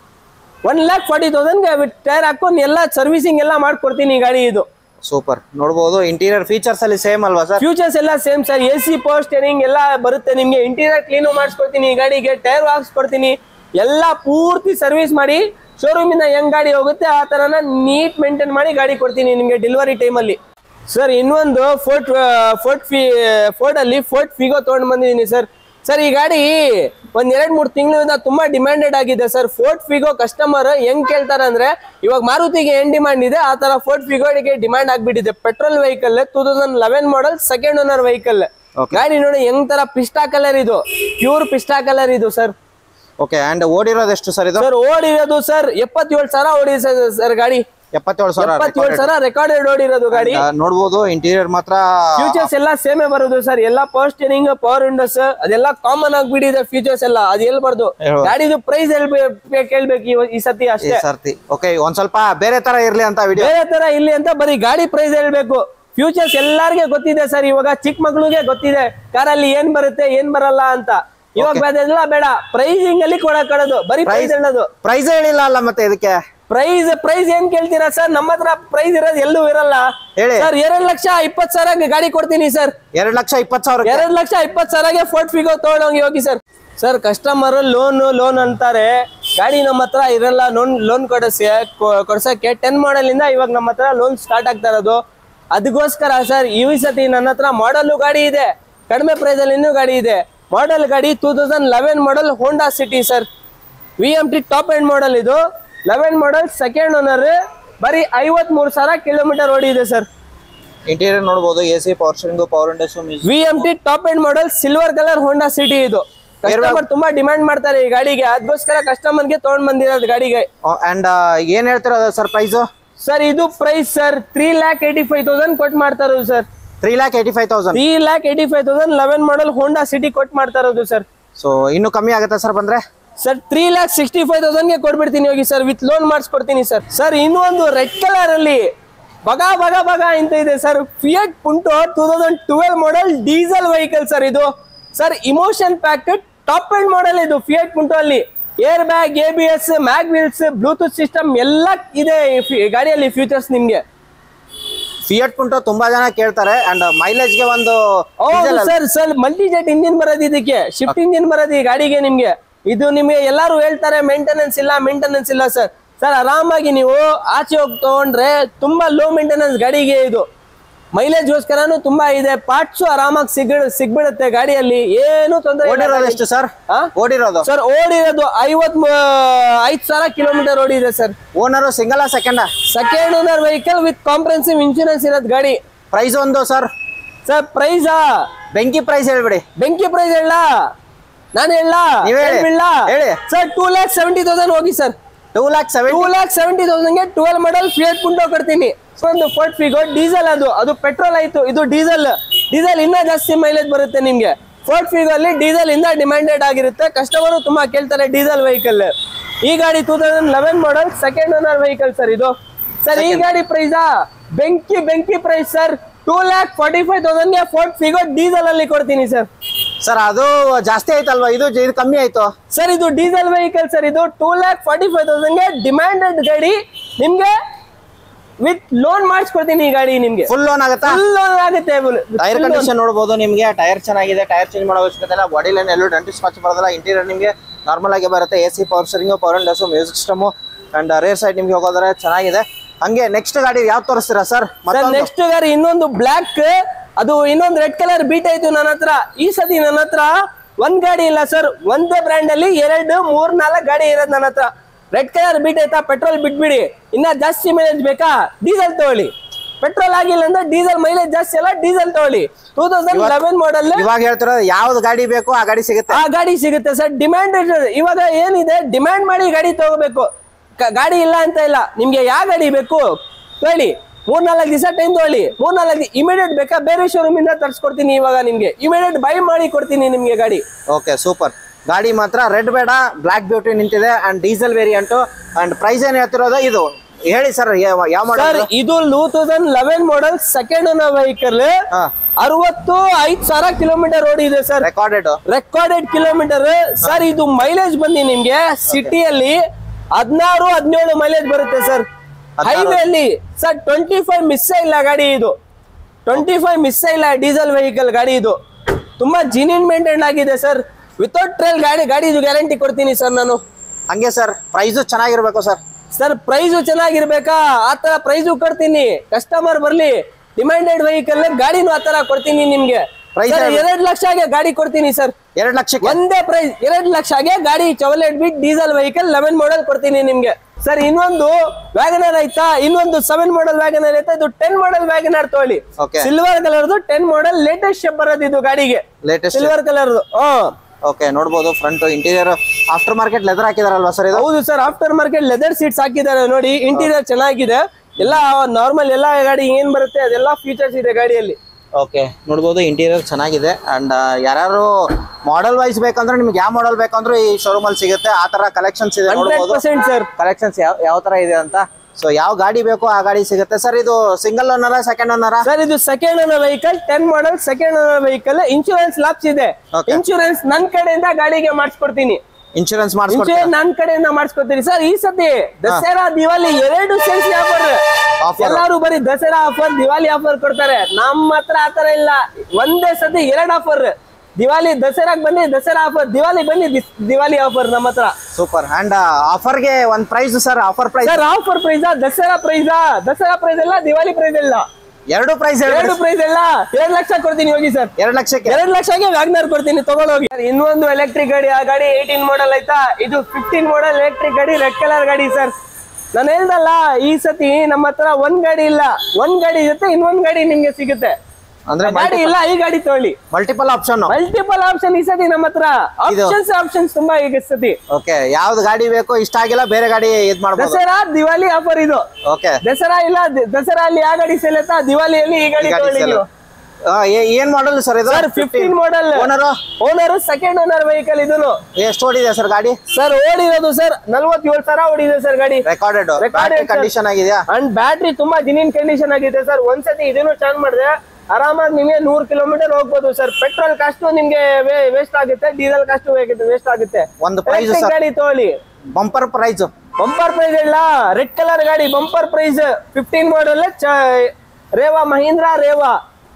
ಒನ್ ಲ್ಯಾಕ್ ಫಾರ್ಟಿ ತೌಸಂಡ್ಗೆ ವಿತ್ ಟೈರ್ ಹಾಕೊಂಡು ಎಲ್ಲ ಸರ್ವಿಸಿಂಗ್ ಎಲ್ಲ ಮಾಡ್ಕೊಡ್ತೀನಿ ಈ ಗಾಡಿ ಇದು ಸೂಪರ್ ನೋಡ್ಬೋದು ಇಂಟೀರಿಯರ್ ಫೀಚರ್ಸ್ ಅಲ್ಲಿ ಸೇಮ್ ಅಲ್ವಾ ಸರ್ ಫ್ಯೂಚರ್ಸ್ ಎಲ್ಲ same sir A C power steering ಎಲ್ಲ ಬರುತ್ತೆ ನಿಮ್ಗೆ ಇಂಟೀರಿಯರ್ ಕ್ಲೀನು ಮಾಡಿಸ್ಕೊಡ್ತೀನಿ ಈ ಗಾಡಿಗೆ ಟೈರ್ ಹಾಕ್ಸ್ಕೊಡ್ತೀನಿ ಎಲ್ಲ ಪೂರ್ತಿ ಸರ್ವಿಸ್ ಮಾಡಿ ಶೋರೂಮ್ ಇಂದ ಹೆಂಗ್ ಗಾಡಿ ಹೋಗುತ್ತೆ ಆ ತರನ ನೀಟ್ ಮೇಂಟೈನ್ ಮಾಡಿ ಗಾಡಿ ಕೊಡ್ತೀನಿ ನಿಮ್ಗೆ ಡೆಲಿವರಿ ಟೈಮಲ್ಲಿ ಸರ್ ಇನ್ನೊಂದು ಫೋರ್ಟ್ ಫೋರ್ಟ್ ಫಿ ಫೋರ್ಟ್ ಅಲ್ಲಿ ಫೋರ್ಟ್ ಫಿಗೋ ತಗೊಂಡ್ ಬಂದಿದ್ದೀನಿ ಸರ್ ಸರ್ ಈ ಗಾಡಿ ಒಂದ್ ಎರಡ್ ಮೂರ್ ತಿಂಗಳಿಂದ ತುಂಬಾ ಡಿಮ್ಯಾಂಡೆಡ್ ಆಗಿದೆ ಸರ್ ಫೋರ್ಟ್ ಫಿಗೋ ಕಸ್ಟಮರ್ ಹೆಂಗ್ ಕೇಳ್ತಾರೆ ಅಂದ್ರೆ ಇವಾಗ ಮಾರುತಿಗೆ ಏನ್ ಡಿಮಾಂಡ್ ಇದೆ ಆ ತರ ಫೋರ್ಟ್ ಫಿಗೋಗೆ ಡಿಮಾಂಡ್ ಆಗ್ಬಿಟ್ಟಿದೆ petrol vehicle two thousand eleven model second owner vehicle Okay. ಗಾಡಿ ನೋಡಿ ಹೆಂಗ್ ತರ ಪಿಸ್ಟಾ ಕಲರ್ ಇದು ಪ್ಯೂರ್ ಪಿಸ್ಟಾ ಕಲರ್ ಇದು ಸರ್ ಓಕೆ ಅಂಡ್ ಓಡಿರೋದು ಎಷ್ಟು ಸರ್ ಇದು ಸರ್ ಓಡಿರೋದು ಸರ್ ಎಪ್ಪತ್ತೇಳು ಸಾವಿರ ಓಡಿದೆ ಸರ್ ಗಾಡಿ ಎಪ್ಪತ್ತೇಳು ಸಾವಿರ ಎಪ್ಪತ್ತೇಳು ಸಾವಿರ ರೆಕಾರ್ಡೆಡ್ ಓಡಿರೋದು ಗಾಡಿ ಆ, ನೋಡ್ಬೋದು ಇಂಟೀರಿಯರ್ ಮಾತ್ರ ಫ್ಯೂಚರ್ಸ್ ಎಲ್ಲ ಸೇಮೇ ಬರೋದು ಸರ್ ಎಲ್ಲ ಪವರ್ ಸ್ಟೇರಿಂಗ್ ಪವರ್ ವಿಂಡೋಸ್ ಅದೆಲ್ಲ ಕಾಮನ್ ಆಗ್ಬಿಟ್ಟಿದೆ ಫ್ಯೂಚರ್ಸ್ ಎಲ್ಲ ಅದು ಹೇಳ್ಬಾರ್ದು ಹೇಳು. ಗಾಡಿದು ಪ್ರೈಸ್ ಹೇಳ್ಬೇಕು ಕೇಳ್ಬೇಕು ಇವ- ಈ ಸತಿ ಈ ಅಷ್ಟೇ ಸರ್ತಿ ಓಕೆ ಒಂದ್ ಸ್ವಲ್ಪ ಬೇರೆ ತರ ಇರ್ಲಿ ಅಂತ ವಿಡಿಯೋ ಬೇರೆ ತರ ಇಲ್ಲಿ ಅಂತ ಬರೀ ಗಾಡಿ ಪ್ರೈಸ್ ಹೇಳ್ಬೇಕು ಫ್ಯೂಚರ್ಸ್ ಎಲ್ಲಾರ್ಗೆ ಗೊತ್ತಿದೆ ಸರ್ ಇವಾಗ ಚಿಕ್ಕ ಮಕ್ಳಿಗೆ ಗೊತ್ತಿದೆ ಕಾರಲ್ಲಿ ಏನ್ ಬರುತ್ತೆ ಏನ್ ಬರಲ್ಲ ಅಂತ ಇವಾಗ ಅದೆಲ್ಲ ಬೇಡ ಪ್ರೈಸಿಂಗ್ ಅಲ್ಲಿ ಕೊಡಕ್ ಕೊಡೋದು ಬರೀ ಪ್ರೈಸ್ ಹೇಳೋದು ಪ್ರೈಸ್ ಹೇಳಿಲ್ಲ ಅಲ್ಲ ಮತ್ತೆ ಇದಕ್ಕೆ ಪ್ರೈಸ್ ಪ್ರೈಸ್ ಏನ್ ಕೇಳ್ತೀರಾ ಸರ್ ನಮ್ಮ ಹತ್ರ ಪ್ರೈಸ್ ಇರೋದು ಎಲ್ಲೂ ಇರಲ್ಲ ಹೇಳಿ. ಸರ್ ಎರಡ್ ಲಕ್ಷ ಇಪ್ಪತ್ ಸಾವಿರ ಗಾಡಿ ಕೊಡ್ತೀನಿ ಸರ್ ಎರಡ್ ಲಕ್ಷ ಇಪ್ಪತ್ ಸಾವಿರ ಎರಡ್ ಲಕ್ಷ ಇಪ್ಪತ್ ಸಾವಿರಗೆ ಫೋರ್ಟ್ ಫಿಗೋ ತಗೊಂಡೋಗಿ ಹೋಗಿ sir sir customer loan loan ಅಂತಾರೆ ಗಾಡಿ ನಮ್ಮ ಹತ್ರ ಇರಲ್ಲ ಲೋನ್ ಲೋನ್ ಕೊಡಿಸಿ ಕೊಡ್ಸಕ್ಕೆ ಟೆನ್ ಮಾಡೆಲ್ ಇಂದ ಇವಾಗ ನಮ್ಮ ಹತ್ರ ಲೋನ್ ಸ್ಟಾರ್ಟ್ ಆಗ್ತಾ ಇರೋದು ಅದಕ್ಕೋಸ್ಕರ ಸರ್ ಈ ಸತಿ ನನ್ನ ಹತ್ರ ಮಾಡಲ್ ಗಾಡಿ ಇದೆ ಕಡಿಮೆ ಪ್ರೈಸ್ ಅಲ್ಲಿ ಇನ್ನೂ ಗಾಡಿ ಇದೆ ಮಾಡೆಲ್ ಗಾಡಿ two thousand eleven model Honda City sir V M T top end model ಇದು ಲೆವೆನ್ ಮಾಡೆಲ್ ಸೆಕೆಂಡ್ ಓನರ್ ಬರೀ ಐವತ್ ಮೂರು ಸಾವಿರ ಕಿಲೋಮೀಟರ್ ಓಡಿದೆ ಸರ್ ಇಂಟೀರಿಯರ್ ನೋಡ್ಬೋದು A C power steering power windows music V M T top end model silver colour Honda City ಇದು ಕಸ್ಟಮರ್ ತುಂಬಾ ಡಿಮ್ಯಾಂಡ್ ಮಾಡ್ತಾರೆ ಈ ಗಾಡಿಗೆ ಅದಕ್ಕೋಸ್ಕರ ಕಸ್ಟಮರ್ ಗೆ ತಗೊಂಡ್ ಬಂದಿರೋದು ಗಾಡಿಗೆ ಅಂಡ್ ಏನ್ ಹೇಳ್ತಿರೋದು ಸರ್ ಪ್ರೈಸ್ ಸರ್ ಇದು price sir three lakh eighty five thousand ಕೊಟ್ ಮಾಡ್ತಾ ಇರೋದು sir three lakh eighty five thousand three lakh eighty five thousand eleven model Honda City quote ಮಾಡ್ತಾ ಇರೋದು ಸರ್ ಸೊ ಇನ್ನು ಕಮ್ಮಿ ಆಗುತ್ತಾ ಸರ್ ಬಂದ್ರೆ sir three lakh sixty five ತೌಸಂಡ್ಗೆ ಕೊಟ್ಬಿಡ್ತೀನಿ ಹೋಗಿ ಸರ್ ವಿತ್ ಲೋನ್ ಮಾಡಿಸ್ಕೊಡ್ತೀನಿ ಸರ್ ಸರ್ ಇನ್ನೊಂದು ರೆಡ್ ಕಲರ್ ಅಲ್ಲಿ ಬಗ ಬಗ ಬಗ ಅಂತ ಇದೆ sir Fiat Punto two thousand twelve model diesel vehicle sir ಇದು sir Emotion packet top end model ಇದು ಫಿಯಟ್ ಪುಂಟೋ ಅಲ್ಲಿ air bag A B S mag wheels Bluetooth system ಎಲ್ಲ ಇದೆ ಈ ಫಿ- ಗಾಡಿಯಲ್ಲಿ ಫ್ಯೂಚರ್ಸ್ ನಿಮ್ಗೆ ಫಿಯಟ್ ಪುಂಟೋ ತುಂಬಾ ಜನ ಕೇಳ್ತಾರೆ ಅಂಡ್ ಮೈಲೇಜ್ ಗೆ ಒಂದು ಹೌದು sir sir multi jet engine ಬರೋದು ಇದಕ್ಕೆ ಶಿಫ್ಟ್ ಇಂಜಿನ್ ಬರೋದು ಈ ಗಾಡಿಗೆ ನಿಮ್ಗೆ ಇದು ನಿಮ್ಗೆ ಎಲ್ಲಾರು ಹೇಳ್ತಾರೆ ಮೇಂಟೆನೆನ್ಸ್ ಇಲ್ಲ ಮೇಂಟೆನೆನ್ಸ್ ಇಲ್ಲ ಸರ್ ಸರ್ ಆರಾಮಾಗಿ ನೀವು ಆಚೆ ಹೋಗಿ ತಗೊಂಡ್ರೆ ತುಂಬಾ ಲೋ ಮೇಂಟೆನೆನ್ಸ್ ಗಾಡಿಗೆ ಇದು ಮೈಲೇಜ್ಗೋಸ್ಕರನು ತುಂಬಾ ಇದೆ ಪಾರ್ಟ್ಸ್ ಆರಾಮಾಗಿ ಸಿಗ್ ಸಿಗ್ಬಿಡುತ್ತೆ ಗಾಡಿಯಲ್ಲಿ ಏನು ತೊಂದರೆ ಓಡಿರೋದು ಎಷ್ಟು ಸರ್ ಹಾ? ಓಡಿರೋದು ಸರ್ ಓಡಿರೋದು ಐವತ್ ಐದ್ ಸಾವಿರ ಕಿಲೋಮೀಟರ್ ಓಡಿದೆ sir owner single second second owner vehicle with comprehensive insurance ಇರೋದು ಗಾಡಿ ಪ್ರೈಸ್ ಒಂದು ಸರ್ ಸರ್ ಪ್ರೈಸಾ ಬೆಂಕಿ ಪ್ರೈಸ್ ಹೇಳ್ಬಿಡಿ ಬೆಂಕಿ ಪ್ರೈಸ್ ಹೇಳ ನಾನು ಹೇಳ ನೀವ್ ಹೇಳಿ. ಹೇಳಿ. Sir two lakh seventy thousand ಹೋಗಿ sir two lakh seven two lakh seventy ತೌಸಂಡ್ಗೆ ಟ್ವೆಲ್ ಮಾಡಲ್ ಫಿಯಟ್ ಪುಂಟೋ ಕೊಡ್ತೀನಿ ಸೊ ಒಂದು ಫೋರ್ಟ್ ಫಿಗೋ ಡೀಸೆಲ್ ಅದು ಅದು ಪೆಟ್ರೋಲ್ ಆಯ್ತು ಇದು ಡೀಸೆಲ್ ಡೀಸೆಲ್ ಇನ್ನೂ ಜಾಸ್ತಿ ಮೈಲೇಜ್ ಬರುತ್ತೆ ನಿಮ್ಗೆ ಫೋರ್ಟ್ ಫಿಗೋ ಅಲ್ಲಿ ಡೀಸೆಲ್ ಇಂದ ಡಿಮ್ಯಾಂಡೆಡ್ ಆಗಿರುತ್ತೆ ಕಸ್ಟಮರ್ ತುಂಬಾ ಕೇಳ್ತಾರೆ ಡೀಸೆಲ್ ವೆಹಿಕಲ್ ಈ ಗಾಡಿ two thousand eleven model second owner vehicle sir ಇದು ಸರ್ ಈ ಗಾಡಿ ಪ್ರೈಸಾ ಬೆಂಕಿ ಬೆಂಕಿ price sir two lakh forty five ತೌಸಂಡ್ಗೆ ಫೋರ್ಟ್ ಫಿಗೋ ಡೀಸೆಲ್ ಅಲ್ಲಿ ಕೊಡ್ತೀನಿ ಸರ್ ಸರ್ ಅದು ಜಾಸ್ತಿ ಆಯ್ತಲ್ವಾ ಇದು ಇದು ಕಮ್ಮಿ ಆಯ್ತು ಸರ್ ಇದು ಡೀಸೆಲ್ ವೆಹಿಕಲ್ ಸರ್ ಇದು ಟೂ ಲ್ಯಾಕ್ ಫಾರ್ಟಿ ಫೈವ್ ತೌಸಂಡ್ಗೆ ಡಿಮ್ಯಾಂಡೆಡ್ ಗಾಡಿ ನಿಮ್ಗೆ ವಿತ್ ಲೋನ್ ಮಾಡಿಸ್ಕೊಡ್ತೀನಿ ಈ ಗಾಡಿ ನಿಮ್ಗೆ ಫುಲ್ ಲೋನ್ ಆಗುತ್ತಾ ಫುಲ್ ಲೋನ್ ಆಗುತ್ತೆ ಟೈರ್ ಕಂಡೀಷನ್ ನೋಡಬಹುದು ನಿಮಗೆ ಟೈರ್ ಚೆನ್ನಾಗಿದೆ ಟೈರ್ ಚೇಂಜ್ ಮಾಡೋ ಅವಶ್ಯಕತೆ ಇಲ್ಲ ಬಾಡಿ ಲೈನ್ ಎಲ್ಲೂ ಡೆಂಟಿಸ್ ಸ್ಕಾಚ್ ಬರೋದಿಲ್ಲ ಇಂಟೀರಿಯರ್ ನಿಮಗೆ ನಾರ್ಮಲ್ ಆಗಿ ಬರುತ್ತೆ A C power steering power windows music system and rear side ನಿಮ್ಗೆ ಹೋಗೋದ್ರೆ ಚೆನ್ನಾಗಿದೆ ಹಂಗೆ ನೆಕ್ಸ್ಟ್ ಗಾಡಿ ಯಾವ್ದು ತೋರಿಸ್ತೀರಾ ಸರ್ ಮತ್ತೊಂದು ನೆಕ್ಸ್ಟ್ ಗಾಡಿ ಇನ್ನೊಂದು ಬ್ಲಾಕ್ ಅದು ಇನ್ನೊಂದು ರೆಡ್ ಕಲರ್ ಬೀಟ್ ಆಯ್ತು ನನ್ನ ಹತ್ರ ಈ ಸತಿ ನನ್ನ ಹತ್ರ ಒಂದ್ ಗಾಡಿ ಇಲ್ಲ ಸರ್ ಒಂದೇ ಬ್ರ್ಯಾಂಡ್ ಅಲ್ಲಿ ಎರಡು ಮೂರ್ ನಾಲ್ಕು ಗಾಡಿ ಇರೋದು ನನ್ನ ಹತ್ರ ರೆಡ್ ಕಲರ್ ಬೀಟ್ ಆಯ್ತಾ ಪೆಟ್ರೋಲ್ ಬಿಟ್ಬಿಡಿ ಇನ್ನ ಜಾಸ್ತಿ ಮೈಲೇಜ್ ಬೇಕಾ ಡೀಸೆಲ್ ತಗೊಳ್ಳಿ ಪೆಟ್ರೋಲ್ ಆಗಿಲ್ಲ ಅಂದ್ರೆ ಡೀಸೆಲ್ ಮೈಲೇಜ್ ಜಾಸ್ತಿ ಅಲ್ಲ ಡೀಸೆಲ್ ತಗೊಳ್ಳಿ ಟೂ ತೌಸಂಡ್ ಲೆವೆನ್ ಮಾಡಲ್ ಇವಾಗ ಹೇಳ್ತಿರೋದು ಯಾವ್ದು ಗಾಡಿ ಬೇಕು ಆ ಗಾಡಿ ಸಿಗುತ್ತೆ ಆ ಗಾಡಿ ಸಿಗುತ್ತೆ ಸರ್ ಡಿಮ್ಯಾಂಡ್ ಇವಾಗ ಏನಿದೆ ಡಿಮ್ಯಾಂಡ್ ಮಾಡಿ ಗಾಡಿ ತಗೋಬೇಕು ಕ- ಗಾಡಿ ಇಲ್ಲ ಅಂತ ಇಲ್ಲ ನಿಮ್ಗೆ ಯಾವ ಗಾಡಿ ಬೇಕು ಹೇಳಿ ಮೂರ್ನಾಲ್ಕು ದಿವಸ ಟೈಮ್ ತಗೊಳ್ಳಿ ಮೂರ್ನಾಲ್ಕು ಇಮಿಡಿಯೇಟ್ ಬೇಕಾ ಬೇರೆ ಶೋರೂಮ್ ಇಂದ ತರ್ಸ್ಕೊಡ್ತೀನಿ ಇವಾಗ ನಿಮ್ಗೆ ಇಮಿಡಿಯೇಟ್ ಬೈ ಮಾಡಿ ಕೊಡ್ತೀನಿ ನಿಮ್ಗೆ ಗಾಡಿ ಓಕೆ ಸೂಪರ್ ಗಾಡಿ ಮಾತ್ರ ರೆಡ್ ಬೇಡ ಬ್ಲಾಕ್ ಬ್ಯೂಟಿ ನಿಂತಿದೆ and diesel variant and price ಏನ್ ಹೇಳ್ತಿರೋದು ಇದು ಹೇಳಿ ಸರ್ ಯಾವ ಸರ್ ಮಾಡಲ್ ಇದು two thousand eleven model second owner vehicle ಹಾ ಅರವತ್ತು ಐದ್ ಸಾವಿರ ಕಿಲೋಮೀಟರ್ ಓಡಿದೆ sir recorded recorded kilometre sir ಇದು ಮೈಲೇಜ್ ಬಂದಿ ನಿಮ್ಗೆ ಸಿಟಿಯಲ್ಲಿ ಹದಿನಾರು ಹದಿನೇಳು ಮೈಲೇಜ್ ಬರುತ್ತೆ ಸರ್ ಹೈವೇ ಅಲ್ಲಿ ಸರ್ ಟ್ವೆಂಟಿ ಫೈವ್ ಮಿಸ್ ಇಲ್ಲ ಗಾಡಿ ಇದು ಟ್ವೆಂಟಿ ಫೈವ್ ಮಿಸ್ ಇಲ್ಲ ಡೀಸೆಲ್ ವೆಹಿಕಲ್ ಗಾಡಿ ಇದು ತುಂಬಾ ಜಿನಿನ್ ಮೇಂಟೈನ್ ಆಗಿದೆ ಸರ್ ವಿತೌಟ್ ಟ್ರೈಲ್ ಗಾಡಿ ಗಾಡಿ ಇದು ಗ್ಯಾರಂಟಿ ಕೊಡ್ತೀನಿ ಸರ್ ನಾನು ಹಂಗೆ ಸರ್ ಪ್ರೈಸು ಚೆನ್ನಾಗಿರ್ಬೇಕು ಸರ್ ಸರ್ ಪ್ರೈಸು ಚೆನ್ನಾಗಿರ್ಬೇಕಾ ಆ ತರ ಪ್ರೈಸು ಕೊಡ್ತೀನಿ ಕಸ್ಟಮರ್ ಬರ್ಲಿ ಡಿಮ್ಯಾಂಡೆಡ್ ವೆಹಿಕಲ್ ಗಾಡಿನೂ ಆ ತರ ಕೊಡ್ತೀನಿ ನಿಮ್ಗೆ Price ಸರ್ ಏನು? ಎರಡ್ ಲಕ್ಷಗೆ ಗಾಡಿ ಕೊಡ್ತೀನಿ ಸರ್ ಎರಡು ಲಕ್ಷಕ್ಕೆ ಒಂದೇ ಪ್ರೈಸ್ ಎರಡ್ ಲಕ್ಷಗೆ ಗಾಡಿ Chevrolet Beat diesel vehicle eleven model ಕೊಡ್ತೀನಿ ನಿಮ್ಗೆ ಸರ್ ಇನ್ನೊಂದು ವ್ಯಾಗನರ್ ಆಯ್ತಾ ಇನ್ನೊಂದು ಸೆವೆನ್ ಮಾಡಲ್ ವ್ಯಾಗನರ್ ಆಯ್ತಾ ಇದು ಟೆನ್ ಮಾಡಲ್ ವ್ಯಾಗನರ್ ತಗೊಳ್ಳಿ Okay. ಸಿಲ್ವರ್ ಕಲರ್ದು ಟೆನ್ ಮಾಡಲ್ ಲೇಟೆಸ್ಟ್ ಶೇಪ್ ಬರೋದು ಇದು ಗಾಡಿಗೆ ಲೇಟೆಸ್ಟ್ ಸಿಲ್ವರ್ ಕಲರ್ದು ಹ್ಮ್ ಓಕೆ ನೋಡ್ಬೋದು front interior after market leather ಹಾಕಿದಾರಲ್ವಾ ಸರ್ ಇದು ಹೌದು sir after market leather seats ಹಾಕಿದ್ದಾರೆ ನೋಡಿ ಇಂಟೀರಿಯರ್ ಚೆನ್ನಾಗಿದೆ ಎಲ್ಲ ನಾರ್ಮಲ್ ಎಲ್ಲ ಗಾಡಿ ಏನ್ ಬರುತ್ತೆ ಅದೆಲ್ಲ ಫೀಚರ್ಸ್ ಇದೆ ಗಾಡಿಯಲ್ಲಿ ಓಕೆ ನೋಡ್ಬೋದು ಇಂಟೀರಿಯರ್ ಚೆನ್ನಾಗಿದೆ ಅಂಡ್ ಯಾರು ಮಾಡೆಲ್ ವೈಸ್ ಬೇಕಂದ್ರೆ ನಿಮ್ಗೆ ಯಾವ ಮಾಡೆಲ್ ಬೇಕಂದ್ರೆ ಈ ಶೋರೂಮ್ ಅಲ್ಲಿ ಸಿಗುತ್ತೆ ಆ ತರ ಕಲೆಕ್ಷನ್ಸ್ ಇದೆ ಹಂಡ್ರೆಡ್ ನೋಡ್ಬೋದು ಪರ್ಸೆಂಟ್ ಸರ್ ಕಲೆಕ್ಷನ್ಸ್ ಯಾವ ಯಾವ ತರ ಇದೆ ಅಂತ ಸೊ ಯಾವ ಗಾಡಿ ಬೇಕೋ ಆ ಗಾಡಿ ಸಿಗುತ್ತೆ ಸರ್ ಇದು ಸಿಂಗಲ್ ಓನರ ಸೆಕೆಂಡ್ ಓನರ ಸರ್ ಇದು second owner vehicle ten model second owner vehicle insurance lapse ಇದೆ Okay. ಇನ್ಶೂರೆನ್ಸ್ ನನ್ ಕಡೆಯಿಂದ ಗಾಡಿಗೆ ಮಾಡಿಸ್ಕೊಡ್ತೀನಿ ಇನ್ಶೂರೆನ್ಸ್ ಮಾಡಿಸ್ಕೊಡ್ತೀರಾ ಇನ್ಶೂರೆನ್ಸ್ ನನ್ ಕಡೆಯಿಂದ ಮಾಡಿಸ್ಕೊಡ್ತೀನಿ ಸರ್ ಈ ಸತಿ ದಸರಾ ದಿವಾಲಿ ಎರಡು ಸೇರಿಸಿ ಆಫರ್ Offer. ಎಲ್ಲಾರು ಬರೀ ದಸರಾ ಆಫರ್ ದಿವಾಲಿ ಆಫರ್ ಕೊಡ್ತಾರೆ ನಮ್ಮ ಹತ್ರ ಆತರ ಇಲ್ಲ ಒಂದೇ ಸತಿ ಎರಡು ಆಫರ್ ದಿವಾಲಿ ದಸರಾಗ್ ಬನ್ನಿ ದಸರಾ ಆಫರ್ ದಿವಾಲಿ ಬನ್ನಿ ದಿಸ್- ದಿವಾಲಿ ಆಫರ್ ನಮ್ಮ ಹತ್ರ ಸೂಪರ್ ಅಂಡ್ ಆಫರ್ಗೆ ಒಂದ್ price sir offer price sir offer ಪ್ರೈಸಾ ದಸರಾ ಪ್ರೈಸಾ ದಸರಾ ಪ್ರೈಸ್ ಇಲ್ಲ ದಿವಾಲಿ ಪ್ರೈಸ್ ಇಲ್ಲ ಎರಡು ಪ್ರೈಸ್ ಎರಡು ಪ್ರೈಸ್ ಇಲ್ಲ ಎರಡ್ ಲಕ್ಷ ಕೊಡ್ತೀನಿ ಹೋಗಿ ಸರ್ ಎರಡು ಲಕ್ಷಕ್ಕೆ ಎರಡ್ ಲಕ್ಷಕ್ಕೆ ವ್ಯಾಗ್ನರ್ ಕೊಡ್ತೀನಿ ತಗೊಂಡೋಗಿ ಇನ್ನೊಂದು ಎಲೆಕ್ಟ್ರಿಕ್ ಗಾಡಿ ಆ ಗಾಡಿ ಏಯ್ಟೀನ್ ಮಾಡಲ್ ಆಯ್ತಾ ಇದು ಫಿಫ್ಟೀನ್ ಮಾಡಲ್ ಎಲೆಕ್ಟ್ರಿಕ್ ಗಾಡಿ ರೆಡ್ ಕಲರ್ ಗಾಡಿ ಸರ್ ನಾನು ಹೇಳ್ದಲ್ಲ ಈ ಸತಿ ನಮ್ಮ ಹತ್ರ ಒಂದ್ ಗಾಡಿ ಇಲ್ಲ ಒಂದ್ ಗಾಡಿ ಜೊತೆ ಇನ್ನೊಂದ್ ಗಾಡಿ ನಿಮ್ಗೆ ಸಿಗುತ್ತೆ ಅಂದ್ರೆ ಗಾಡಿ ಇಲ್ಲ ಈ ಗಾಡಿ ತಗೊಳ್ಳಿ ಮಲ್ಟಿಪಲ್ ಆಪ್ಷನ್ ಮಲ್ಟಿಪಲ್ ಆಪ್ಷನ್ ಈ ಸತಿ ನಮ್ಮ ಹತ್ರ ಇದು- ಆಪ್ಷನ್ಸ್ ಆಪ್ಷನ್ಸ್ ತುಂಬಾ ಈಗ ಈ ಸತಿ ಓಕೆ ಯಾವ್ದು ಗಾಡಿ ಬೇಕೋ ಇಷ್ಟ ಆಗಿಲ್ಲ ಬೇರೆ ಗಾಡಿ ಇದ್ ಮಾಡ್ಬೋದು ದಸರಾ ದಿವಾಲಿ ಆಫರ್ ಇದು ಓಕೆ ದಸರಾ ಇಲ್ಲ ದ- ದಸರಾ ಅಲ್ಲಿ ಆ ಗಾಡಿ ಸೇಲ್ ಆಯ್ತಾ ದಿವಾಲಿಯಲ್ಲಿ ಈ ಗಾಡಿ ತಗೊಳ್ಳಿ ನೀವು ಏನ್ ಮಾಡಲ್ ಸರ್ ಇದು sir fifteen model owner owner second owner vehicle ಇದನ್ನು ಎಷ್ಟು ಓಡಿದೆ ಸರ್ ಗಾಡಿ ಸರ್ ಓಡಿರೋದು ಸರ್ ನಲ್ವತ್ತೇಳು ಸಾವಿರ ಓಡಿದೆ ಸರ್ ಗಾಡಿ recorded Recorded, battery sir. Condition ಆಗಿದೆಯಾ ಅಂಡ್ ಬ್ಯಾಟ್ರಿ ತುಂಬಾ ಜಿನಿನ್ ಕಂಡೀಷನ್ ಆಗಿದೆ ಸರ್ ಒಂದ್ಸತಿ ಇದನ್ನು ಚಾರ್ಜ್ ಮಾಡಿದ್ರೆ ಆರಾಮಾಗಿ ನಿಮಗೆ ನೂರ್ ಕಿಲೋಮೀಟರ್ ಹೋಗ್ಬೋದು ಸರ್ ಪೆಟ್ರೋಲ್ ಕಾಸ್ಟ್ ನಿಮ್ಗೆ ವೇಸ್ಟ್ ಆಗುತ್ತೆ ಡೀಸೆಲ್ ಕಾಸ್ಟ್ ವೇಸ್ಟ್ ಆಗುತ್ತೆ ಒಂದು ಪ್ರೈಸ್ Electric ಸರ್ ಗಾಡಿ ತಗೊಳ್ಳಿ ಬಂಪರ್ ಪ್ರೈಸ್ ಬಂಪರ್ ಪ್ರೈಸ್ ಇಲ್ಲ ರೆಡ್ ಕಲರ್ ಗಾಡಿ bumper price fifteen model Reva Mahindra Reva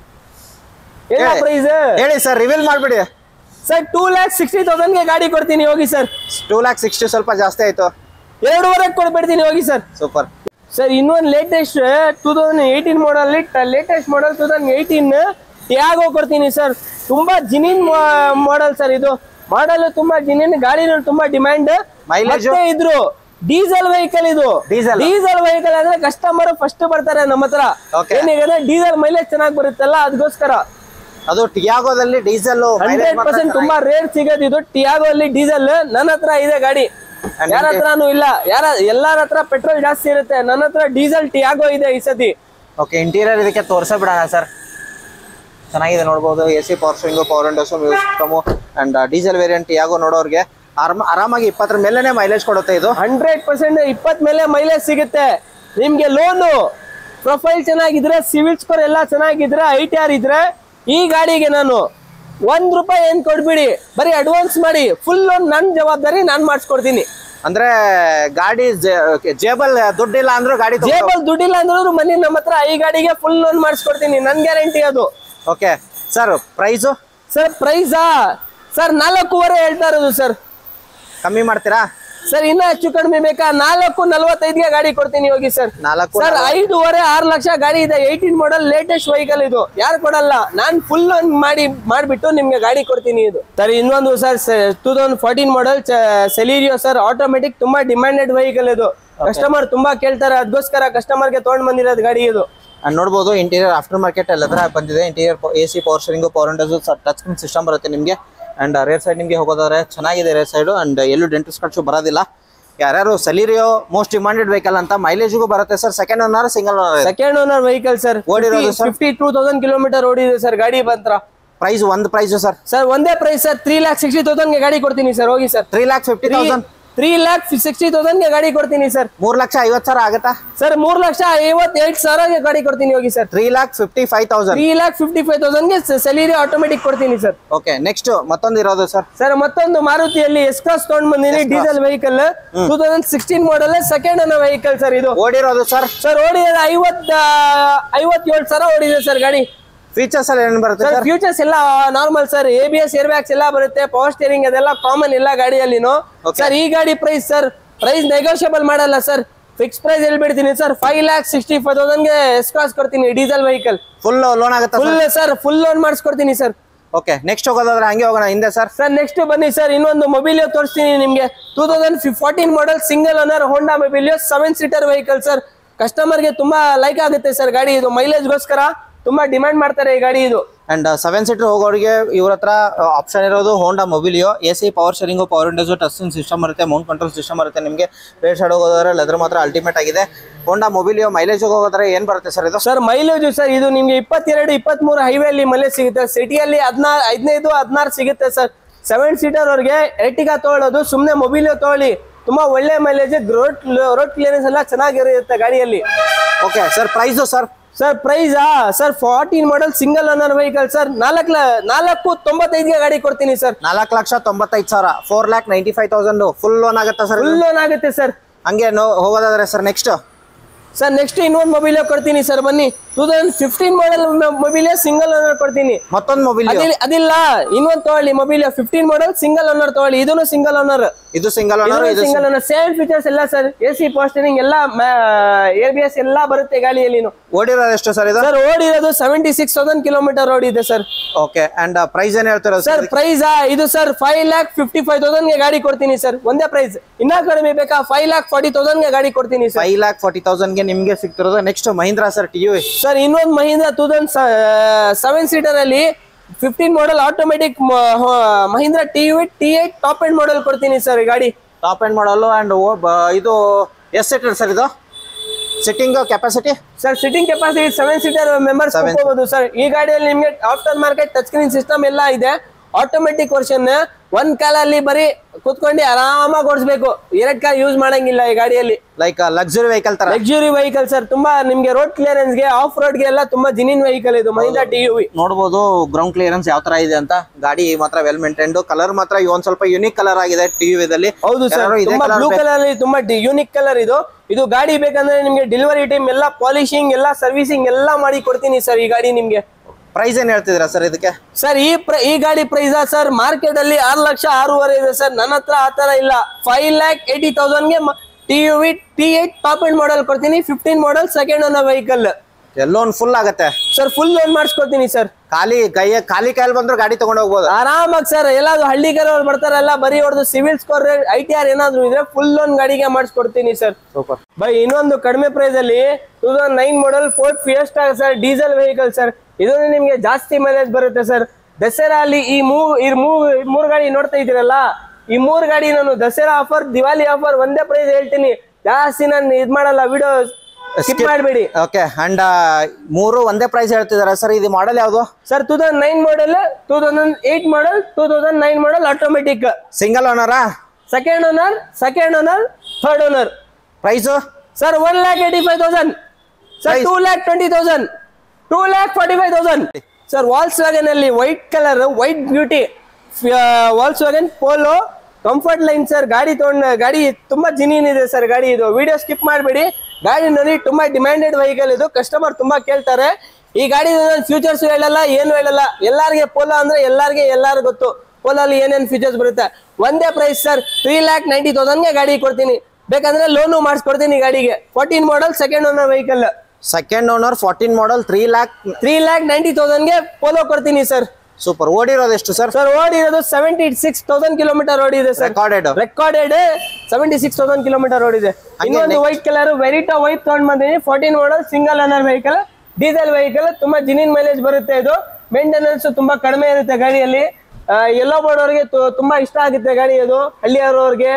ಎಲ್ಲ ಹೇಳಿ. ಪ್ರೈಸ್ ಹೇಳಿ ಸರ್ ರಿವೀಲ್ ಮಾಡ್ಬಿಡಿ ಸರ್ ಟೂ ಲ್ಯಾಕ್ ಸಿಕ್ಸ್ಟಿ ತೌಸಂಡ್ಗೆ ಗಾಡಿ ಕೊಡ್ತೀನಿ ಹೋಗಿ ಸರ್ ಟೂ ಲ್ಯಾಕ್ ಸಿಕ್ಸ್ಟಿ ಸ್ವಲ್ಪ ಜಾಸ್ತಿ ಆಯ್ತು ಎರಡೂವರೆಗೆ ಕೊಡ್ಬಿಡ್ತೀನಿ ಹೋಗಿ ಸರ್ ಸೂಪರ್ ಸರ್ ಇನ್ನೊಂದು latest two thousand eighteen model latest model two thousand eighteen Tiago ಕೊಡ್ತೀನಿ ಸರ್ ತುಂಬಾ ಜಿನಿನ್ ಮಾಡಲ್ ಸರ್ ಇದು ಮಾಡಲ್ ತುಂಬಾ ಜಿನಿನ್ ಗಾಡಿನ ತುಂಬಾ ಡಿಮ್ಯಾಂಡ್ Mileage? ಮತ್ತೆ ಇದ್ರು ಡೀಸೆಲ್ ವೆಹಿಕಲ್ ಇದು Diesel? ಡೀಸೆಲ್ ವೆಹಿಕಲ್ ಅಂದ್ರೆ ಕಸ್ಟಮರ್ ಫಸ್ಟ್ ಬರ್ತಾರೆ ನಮ್ಮ ಹತ್ರ Okay. ಏನಿದೆ ಡೀಸೆಲ್ ಮೈಲೇಜ್ ಚೆನ್ನಾಗಿ ಬರುತ್ತಲ್ಲ ಅದಕ್ಕೋಸ್ಕರ ಅದು ಟಿಯಾಗೋದಲ್ಲಿ ಡೀಸೆಲ್ ಹಂಡ್ರೆಡ್ ಪರ್ಸೆಂಟ್ ತುಂಬಾ ರೇಟ್ ಸಿಗೋದು ಇದು ಟಿಯಾಗೋ ಅಲ್ಲಿ ಡೀಸೆಲ್ ನನ್ನ ಹತ್ರ ಇದೆ ಗಾಡಿ And ಯಾರ ಹತ್ರನೂ ಇಲ್ಲ ಯಾರ ಎಲ್ಲಾರ ಹತ್ರ ಪೆಟ್ರೋಲ್ ಜಾಸ್ತಿ ಇರುತ್ತೆ ನನ್ನ ಹತ್ರ ಡೀಸೆಲ್ ಟಿಯಾಗೋ ಇದೆ ಈ ಸತಿ ಓಕೆ ಇಂಟೀರಿಯರ್ ಇದಕ್ಕೆ ತೋರ್ಸೇ ಬಿಡೋಣ ಸರ್ ಚೆನ್ನಾಗಿದೆ ನೋಡ್ಬೋದು A C power steering power windows music system and diesel variant ಯಾಗೋ ನೋಡೋರಿಗೆ ಆರಾಮ ಆರಾಮಾಗಿ ಇಪ್ಪತ್ತರ ಮೇಲೆನೆ ಮೈಲೇಜ್ ಕೊಡುತ್ತೆ ಇದು ಹಂಡ್ರೆಡ್ ಪರ್ಸೆಂಟ್ ಇಪ್ಪತ್ ಮೇಲೆ ಮೈಲೇಜ್ ಸಿಗುತ್ತೆ ನಿಮ್ಗೆ ಲೋನು ಪ್ರೊಫೈಲ್ ಚೆನ್ನಾಗಿದ್ರೆ ಸಿವಿಲ್ ಸ್ಕೋರ್ ಎಲ್ಲ ಚೆನ್ನಾಗಿದ್ರೆ ಐ ಟಿ ಆರ್ ಇದ್ರೆ ಈ ಗಾಡಿಗೆ ನಾನು ಒಂದ್ ರೂಪಾಯಿ ಏನ್ ಕೊಡ್ಬಿಡಿ ಬರೀ ಅಡ್ವಾನ್ಸ್ ಮಾಡಿ ಫುಲ್ ಲೋನ್ ನನ್ನ ಜವಾಬ್ದಾರಿ ನಾನ್ ಮಾಡಿಸ್ಕೊಡ್ತೀನಿ ಅಂದ್ರೆ ಗಾಡಿ ಜೇಬಲ್ ದುಡ್ಡಿಲ್ಲ ಅಂದ್ರೂ ಗಾಡಿ ಜೇಬಲ್ ದುಡ್ಡಿಲ್ಲ ಅಂದ್ರೂ ಮನೆ ನಮ್ಮ ಹತ್ರ ಈ ಗಾಡಿಗೆ ಫುಲ್ ಲೋನ್ ಮಾಡಿಸ್ಕೊಡ್ತೀನಿ ನನ್ ಗ್ಯಾರಂಟಿ ಅದು ಓಕೆ ಸರ್ ಪ್ರೈಸು ಸರ್ ಪ್ರೈಸಾ ಸರ್ ನಾಲ್ಕೂವರೆ ಹೇಳ್ತಾ ಇರೋದು ಸರ್ ಕಮ್ಮಿ ಮಾಡ್ತೀರಾ ಸರ್ ಇನ್ನ ಹೆಚ್ಚು ಕಡಿಮೆ ಬೇಕಾ ನಾಲ್ಕು ನಲ್ವತ್ತೈದ್ಗೆ ಗಾಡಿ ಕೊಡ್ತೀನಿ ಹೋಗಿ ಸರ್ ನಾಲ್ಕು ಸರ್ ಐದೂವರೆ ಆರು ಲಕ್ಷ ಗಾಡಿ ಇದೆ ಏಯ್ಟೀನ್ ಮಾಡಲ್ ಲೇಟೆಸ್ಟ್ ವೆಹಿಕಲ್ ಇದು ಯಾರು ಕೊಡಲ್ಲ ನಾನ್ ಫುಲ್ ಮಾಡಿ ಮಾಡ್ಬಿಟ್ಟು ನಿಮ್ಗೆ ಗಾಡಿ ಕೊಡ್ತೀನಿ ಇದು ಸರ್ ಇನ್ನೊಂದು sir two thousand fourteen model Celerio sir automatic ತುಂಬಾ ಡಿಮ್ಯಾಂಡೆಡ್ ವೆಹಿಕಲ್ ಇದು ಕಸ್ಟಮರ್ ತುಂಬಾ ಕೇಳ್ತಾರೆ ಅದಕ್ಕೋಸ್ಕರ ಕಸ್ಟಮರ್ಗೆ ತೊಗೊಂಡ್ ಬಂದಿರೋದು ಗಾಡಿ ಇದು ಅಂಡ್ ನೋಡ್ಬೋದು ಇಂಟೀರಿಯರ್ ಆಫ್ಟರ್ ಮಾರ್ಕೆಟ್ ಎಲ್ಲ ತರ ಬಂದಿದೆ interior A C power steering power windows touch screen system ಬರುತ್ತೆ ನಿಮಗೆ ಅಂಡ್ ರೇರ್ ಸೈಡ್ ನಿಮಗೆ ಹೋಗೋದಾದ್ರೆ ಚೆನ್ನಾಗಿದೆ ರೇರ್ ಸೈಡು ಅಂಡ್ ಎಲ್ಲೂ ಡೆಂಟಲ್ ಸ್ಕಟ್ಸು ಬರೋದಿಲ್ಲ ಯಾರ್ಯಾರು ಸೆಲಿರಿಯೋ ಮೋಸ್ಟ್ ಡಿಮಾಂಡೆಡ್ ವೆಹಿಕಲ್ ಅಂತ ಮೈಲೇಜ್ಗೂ ಬರುತ್ತೆ sir second owner single owner second owner vehicle sir ಓಡಿರೋದು sir? Fifty two thousand kilometre ಓಡಿದೆ ಸರ್ ಗಾಡಿ ಬಂತ್ರ ಪ್ರೈಸ್ ಒಂದು ಪ್ರೈಸು ಸರ್ ಸರ್ ಒಂದೇ price sir three lakh sixty ತೌಸಂಡ್ಗೆ ಗಾಡಿ ಕೊಡ್ತೀನಿ ಸರ್ ಹೋಗಿ sir three lakh fifty thousand three lakh sixty ತೌಸಂಡ್ಗೆ ಗಾಡಿ ಕೊಡ್ತೀನಿ ಸರ್ ಮೂರ್ ಲಕ್ಷ ಐವತ್ತು ಸಾವಿರ ಆಗುತ್ತಾ ಸರ್ ಮೂರ್ ಲಕ್ಷ ಐವತ್ತೈದು ಸಾವಿರಗೆ ಗಾಡಿ ಕೊಡ್ತೀನಿ ಹೋಗಿ sir three lakh fifty five thousand three lakh fifty five ತೌಸಂಡ್ಗೆ ಸೆಲೀರಿ ಆಟೋಮೆಟಿಕ್ ಕೊಡ್ತೀನಿ ಸರ್ ಓಕೆ ನೆಕ್ಸ್ಟ್ ಮತ್ತೊಂದು ಇರೋದು ಸರ್ ಸರ್ ಮತ್ತೊಂದು ಮಾರುತಿಯಲ್ಲಿ ಎಸ್ ಕ್ರಾಸ್ ತಗೊಂಡ್ ಬಂದಿನಿ diesel vehicle two thousand sixteen model second ಅನ್ನೋ ವೆಹಿಕಲ್ ಸರ್ ಇದು ಓಡಿರೋದು ಸರ್ ಸರ್ ಓಡಿದೆ ಐವತ್ ಐವತ್ತೇಳು ಸಾವಿರ ಓಡಿದೆ ಸರ್ ಗಾಡಿ ಫೀಚರ್ಸ್ ಎಲ್ಲ ಏನ್ ಬರುತ್ತೆ ಸರ್ ಸರ್ ಫ್ಯೂಚರ್ಸ್ ಎಲ್ಲ normal sir A B S air bags ಎಲ್ಲ ಬರುತ್ತೆ ಪವರ್ ಸ್ಟೇರಿಂಗ್ ಅದೆಲ್ಲ ಕಾಮನ್ ಎಲ್ಲ ಗಾಡಿಯಲ್ಲಿನು Okay. ಸರ್ ಈ ಗಾಡಿ ಪ್ರೈಸ್ ಸರ್ ಪ್ರೈಸ್ ನೆಗೋಷಿಯಬಲ್ ಮಾಡಲ್ಲ ಸರ್ ಫಿಕ್ಸ್ ಪ್ರೈಸ್ ಹೇಳ್ಬಿಡ್ತೀನಿ sir five lakh sixty five ತೌಸಂಡ್ಗೆ ಎಸ್ಕಾಸ್ ಕೊಡ್ತೀನಿ ಡೀಸೆಲ್ ವೆಹಿಕಲ್ ಫುಲ್ ಲೋನ್ ಆಗುತ್ತಾ ಫುಲ್ ಸರ್ ಫುಲ್ ಲೋನ್ ಮಾಡಿಸ್ಕೊಡ್ತೀನಿ ಸರ್ ಓಕೆ ನೆಕ್ಸ್ಟ್ ಹೋಗೋದಾದ್ರೆ ಹಂಗೆ ಹೋಗೋಣ ಹಿಂದೆ ಸರ್ ಸರ್ ನೆಕ್ಸ್ಟ್ ಬನ್ನಿ ಸರ್ ಇನ್ನೊಂದು ಮೊಬಿಲಿಯೋ ತೋರಿಸ್ತೀನಿ ನಿಮಗೆ two thousand fourteen model single owner Honda Mobilio seven seater vehicle sir ಕಸ್ಟಮರ್ಗೆ ತುಂಬಾ ಲೈಕ್ ಆಗುತ್ತೆ ಸರ್ ಗಾಡಿ ಇದು ಮೈಲೇಜ್ಗೋಸ್ಕರ ತುಂಬಾ ಡಿಮ್ಯಾಂಡ್ ಮಾಡ್ತಾರೆ ಈ ಗಾಡಿ ಇದು ಅಂಡ್ ಸೆವೆನ್ ಸೀಟರ್ ಹೋಗೋರಿಗೆ ಇವ್ರ ಹತ್ರ ಆಪ್ಷನ್ ಇರೋದು Honda Mobilio A C power steering power windows ಟಸ್ಟಿಂಗ್ ಸಿಸ್ಟಮ್ ಬರುತ್ತೆ ಮೌಂಟ್ ಕಂಟ್ರೋಲ್ ಸಿಸ್ಟಮ್ ಬರುತ್ತೆ ನಿಮಗೆ ರೇಟ್ ಸೈಡ್ ಹೋಗೋದ್ರೆ ಲೆದರ್ ಮಾತ್ರ ಅಲ್ಟಿಮೇಟ್ ಆಗಿದೆ ಹೋಂಡಾ ಮೊಬಿಲಿಯೋ ಮೈಲೇಜ್ ಹೋಗೋದ್ರೆ ಏನು ಬರುತ್ತೆ ಸರ್ ಇದು ಸರ್ ಮೈಲೇಜ್ ಸರ್ ಇದು ನಿಮ್ಗೆ ಇಪ್ಪತ್ತೆರಡು ಇಪ್ಪತ್ಮೂರು ಹೈವೇ ಅಲ್ಲಿ ಮೈಲೇಜ್ ಸಿಗುತ್ತೆ ಸಿಟಿಯಲ್ಲಿ ಹದಿನಾರು ಹದಿನೈದು ಹದಿನಾರು ಸಿಗುತ್ತೆ ಸರ್ ಸೆವೆನ್ ಸೀಟರ್ ಅವ್ರಿಗೆ ಎರ್ಟಿಗಾ ತೊಗೊಳೋದು ಸುಮ್ಮನೆ ಮೊಬೈಲ್ ತೊಗೊಳ್ಳಿ ತುಂಬಾ ಒಳ್ಳೆ ಮೈಲೇಜ್ ರೋಡ್ ರೋಡ್ ಕ್ಲಿಯರೆನ್ಸ್ ಎಲ್ಲ ಚೆನ್ನಾಗಿರುತ್ತೆ ಗಾಡಿಯಲ್ಲಿ okay sir price sir sir ಪ್ರೈಸಾ sir fourteen model single owner vehicle sir ನಾಲ್ಕು ನಾಲ್ಕು ತೊಂಬತ್ತೈದಿಗೆ ಗಾಡಿ ಕೊಡ್ತೀನಿ ಸರ್ ನಾಲ್ಕು ಲಕ್ಷ ತೊಂಬತ್ತೈದು ಸಾವಿರ four lakh ninety five thousand full loan ಆಗುತ್ತಾ ಸರ್ ಫುಲ್ ಲೋನ್ ಆಗುತ್ತೆ ಸರ್ ಹಂಗೆ ನೋ ಹೋಗೋದಾದ್ರೆ ಸರ್ ನೆಕ್ಸ್ಟ್ ಸರ್ ನೆಕ್ಸ್ಟ್ ಇನ್ನೊಂದು ಮೊಬೈಲ್ ಕೊಡ್ತೀನಿ ಸರ್ ಬನ್ನಿ two thousand fifteen model Mobilio single owner ಕೊಡ್ತೀನಿ ಮತ್ತೊಂದು ಮೊಬಿಲಿಯೋ ಅದಿಲ್ಲ ಅದಿಲ್ಲ ಇನ್ನೊಂದು ತಗೊಳ್ಳಿ Mobilio fifteen model single owner ತಗೊಳ್ಳಿ ಇದನ್ನು ಸಿಂಗಲ್ ಓನರ್ ಇದು ಸಿಂಗಲ್ ಓನರ್ ಇದು ಸಿಂಗಲ್ ಓನರ್ ಸೇಮ್ ಫೀಚರ್ಸ್ ಎಲ್ಲ ಸರ್ ಎ ಸಿ ಪೋಸ್ಟರಿಂಗ್ ಎಲ್ಲ ಎ ಬಿ ಎಸ್ ಎಲ್ಲ ಬರುತ್ತೆ ಗಾಡಿಯಲ್ಲಿ ಓಡಿರೋದು ಎಷ್ಟು ಸರ್ ಇದು ಸರ್ ಓಡಿರೋದು ಸೆವೆಂಟಿ ಸಿಕ್ಸ್ ತೌಸಂಡ್ ಕಿಲೋಮೀಟರ್ ಓಡಿದೆ ಸರ್ ಓಕೆ ಅಂಡ್ ಪ್ರೈಸ್ ಏನ್ ಹೇಳ್ತಿರೋ ಸರ್ ಪ್ರೈಸ್ ಇದು sir five lakh fifty five thousand ಗೆ ಗಾಡಿ ಕೊಡ್ತೀನಿ ಸರ್ ಒಂದೇ ಪ್ರೈಸ್ ಇನ್ನ ಕಡಿಮೆ ಬೇಕಾ ಫೈವ್ ಲ್ಯಾಕ್ ಫಾರ್ಟಿ ತೌಸಂಡ್ ಗೆ ಗಾಡಿ ಕೊಡ್ತೀನಿ sir five lakh forty thousand ಗೆ ನಿಮ್ಗೆ ಸಿಗ್ತಿರೋದು next Mahindra sir T U sir ಇನ್ನೊಂದು Mahindra two thousand seven seater ಅಲ್ಲಿ fifteen model automatic Mahindra T U T eight top end model ಕೊಡ್ತೀನಿ ಸರ್ ಈ ಗಾಡಿ ಟಾಪ್ ಎಂಡ್ ಮಾಡಲು ಅಂಡ್ ಇದು ಎಷ್ಟು ಸೀಟರ್ ಸರ್ ಇದು seating capacity sir seating capacity seven seater members Seven. ಹೋಗಬಹುದು ಸರ್ ಈ ಗಾಡಿಯಲ್ಲಿ ನಿಮಗೆ after market touch screen system ಎಲ್ಲ ಇದೆ ಆಟೋಮೆಟಿಕ್ ವರ್ಷನ್ ಒಂದ್ ಕಾಲಲ್ಲಿ ಬರೀ ಕುತ್ಕೊಂಡು ಆರಾಮಾಗಿ ಓಡಿಸ್ಬೇಕು ಎರಡ್ ಕಾಲ್ ಯೂಸ್ ಮಾಡಂಗಿಲ್ಲ ಈ ಗಾಡಿಯಲ್ಲಿ ಲೈಕ್ ಲಕ್ಸುರಿ ವೆಹಿಕಲ್ ತರ ಲಕ್ಸುರಿ ವೆಹಿಕಲ್ ಸರ್ ತುಂಬಾ ನಿಮ್ಗೆ ರೋಡ್ ಕ್ಲಿಯರೆನ್ಸ್ ಗೆ ಆಫ್ ರೋಡ್ ಗೆ ಎಲ್ಲ ತುಂಬಾ ಜಿನಿನ್ ವೆಹಿಕಲ್ ಇದು ಮಹೀಂದ್ರ ಟಿ ಯು ನೋಡ್ಬೋದು ಗ್ರೌಂಡ್ ಕ್ಲಿಯರೆನ್ಸ್ ಯಾವ ತರ ಇದೆ ಅಂತ ಗಾಡಿ ಮಾತ್ರ ವೆಲ್ ಮೇಂಟೈನ್ಡ್ ಕಲರ್ ಮಾತ್ರ ಒಂದ್ ಸ್ವಲ್ಪ ಯುನಿಕ್ ಕಲರ್ ಆಗಿದೆ ಟಿ ಯು ದಲ್ಲಿ ಹೌದು ಸರ್ ಕೆಲವರು ಇದೇ ತುಂಬಾ colour ಬ್ಲೂ ಬೇಕು. ಕಲರ್ ಅಲ್ಲಿ ತುಂಬಾ ಯೂನಿಕ್ ಕಲರ್ ಇದು ಇದು ಗಾಡಿ ಬೇಕಂದ್ರೆ ನಿಮ್ಗೆ ಡೆಲಿವರಿ ಟೈಮ್ ಎಲ್ಲ ಪಾಲಿಶಿಂಗ್ ಎಲ್ಲ ಸರ್ವಿಸಿಂಗ್ ಎಲ್ಲ ಮಾಡಿ ಕೊಡ್ತೀನಿ ಸರ್ ಈ ಗಾಡಿ ನಿಮ್ಗೆ ಪ್ರೈಸ್ ಏನ್ ಹೇಳ್ತಿದ್ದೀರಾ ಸರ್ ಇದಕ್ಕೆ ಸರ್ ಈ ಪ್ರ ಈ ಗಾಡಿ ಪ್ರೈಸ್ ಸರ್ ಮಾರ್ಕೆಟ್ ಅಲ್ಲಿ ಆರು ಲಕ್ಷ ಆರೂವರೆ ಇದೆ ಸರ್ ನನ್ನ ಹತ್ರ ಆ ತರ ಇಲ್ಲ ಫೈವ್ ಲ್ಯಾಕ್ ಏಯ್ಟಿ ತೌಸಂಡ್ಗೆ T U V T eight top end model ಕೊಡ್ತೀನಿ fifteen model second owner vehicle loan full ಆಗತ್ತೆ ಸರ್ ಫುಲ್ ಲೋನ್ ಮಾಡಿಸ್ಕೊಡ್ತೀನಿ ಸರ್ ಖಾಲಿ ಕೈ ಖಾಲಿ ಕೈಯಲ್ಲಿ ಬಂದ್ರು ಗಾಡಿ ತಗೊಂಡು ಹೋಗ್ಬೋದು ಆರಾಮಾಗಿ ಸರ್ ಎಲ್ಲಾದ್ರು ಹಳ್ಳಿಗರವ್ರು ಬರ್ತಾರಲ್ಲ ಬರೀ ಹೊಡೆದು CIBIL score I T R ಏನಾದ್ರು ಇದ್ರೆ ಫುಲ್ ಲೋನ್ ಗಾಡಿಗೆ ಮಾಡಿಸ್ಕೊಡ್ತೀನಿ ಸರ್ ಸೂಪರ್ ಬೈ ಇನ್ನೊಂದು ಕಡಿಮೆ ಪ್ರೈಸ್ ಅಲ್ಲಿ two thousand nine model Ford Fiesta sir diesel vehicle sir ಇದನ್ನು ನಿಮ್ಗೆ ಜಾಸ್ತಿ ಮೈಲೇಜ್ ಬರುತ್ತೆ ಸರ್ ದಸರಾ ಅಲ್ಲಿ ಈ ಮೂವ್ ಈ ಮೂವ್ ಮೂರು ಗಾಡಿ ನೋಡ್ತಾ ಇದ್ದೀರಲ್ಲ ಈ ಮೂರು ಗಾಡಿ ನಾನು ದಸರಾ ಆಫರ್ ದಿವಾಲಿ ಆಫರ್ ಒಂದೇ ಪ್ರೈಸ್ ಹೇಳ್ತೀನಿ ಜಾಸ್ತಿ ನಾನು ಇದ್ ಮಾಡಲ್ಲ ವಿಡಿಯೋ ಸ್ಕಿಪ್ ಮಾಡಬೇಡಿ ಓಕೆ ಅಂಡ್ ಮೂರು ಒಂದೇ ಪ್ರೈಸ್ ಹೇಳ್ತಿದಾರೆ ಸರ್ ಇದು ಮಾಡೆಲ್ ಯಾವುದು sir two thousand nine model two thousand eight model two thousand nine model automatic single ಓನರಾ second owner second owner third owner price sir one lakh eighty five thousand sir Price? Two lakh twenty thousand two lakh forty five thousand sir walls wagon ಅಲ್ಲಿ white colour white beauty Volkswagen Polo comfortline sir ಗಾಡಿ ತೊಗೊಂಡು ಗಾಡಿ ತುಂಬಾ ಜಿನಿನ್ ಇದೆ ಸರ್ ಗಾಡಿ ಇದು ವಿಡಿಯೋ ಸ್ಕಿಪ್ ಮಾಡಬೇಡಿ ಗಾಡಿ ನೋಡಿ ತುಂಬಾ ಡಿಮ್ಯಾಂಡೆಡ್ ವೆಹಿಕಲ್ ಇದು ಕಸ್ಟಮರ್ ತುಂಬಾ ಕೇಳ್ತಾರೆ ಈ ಗಾಡಿ ಫ್ಯೂಚರ್ಸ್ ಹೇಳಲ್ಲ ಏನು ಹೇಳಲ್ಲ ಎಲ್ಲಾರ್ಗೆ ಪೋಲೋ ಅಂದ್ರೆ ಎಲ್ಲಾರ್ಗೆ ಎಲ್ಲಾರು ಗೊತ್ತು ಪೋಲೋ ಅಲ್ಲಿ ಏನೇನು ಫೀಚರ್ಸ್ ಬರುತ್ತೆ ಒಂದೇ price sir three lakh ninety ತೌಸಂಡ್ಗೆ ಗಾಡಿ ಕೊಡ್ತೀನಿ ಬೇಕಂದ್ರೆ ಲೋನು ಮಾಡಿಸ್ಕೊಡ್ತೀನಿ ಗಾಡಿಗೆ fourteen model second owner vehicle second owner fourteen model three lakh three lakh ninety ತೌಸಂಡ್ಗೆ ಪೋಲೋ ಕೊಡ್ತೀನಿ ಸರ್ ಸೂಪರ್ ಓಡಿರೋದು ಎಷ್ಟು ಸರ್ ಸರ್ ಓಡಿರೋದು ಸೆವೆಂಟಿ ಸಿಕ್ಸ್ ತೌಸಂಡ್ ಕಿಲೋಮೀಟರ್ ಓಡಿದೆ sir recorded recorded seventy six thousand kilometre ಓಡಿದೆ ಹಂಗೆ ಇನ್ನೊಂದು next- white colour Verito white ತಗೊಂಡ್ ಬಂದಿನಿ fourteen model single owner vehicle diesel vehicle ತುಂಬಾ ಜಿನಿನ್ ಮೈಲೇಜ್ ಬರುತ್ತೆ ಇದು ಮೇಂಟೆನೆನ್ಸ್ ತುಂಬಾ ಕಡಿಮೆ ಇರುತ್ತೆ ಗಾಡಿಯಲ್ಲಿ ಎಲ್ಲೋ ಬೋರ್ಡವ್ರಿಗೆ ತುಂಬಾ ಇಷ್ಟ ಆಗುತ್ತೆ ಗಾಡಿ ಅದು ಹಳ್ಳಿಯವರವ್ರಿಗೆ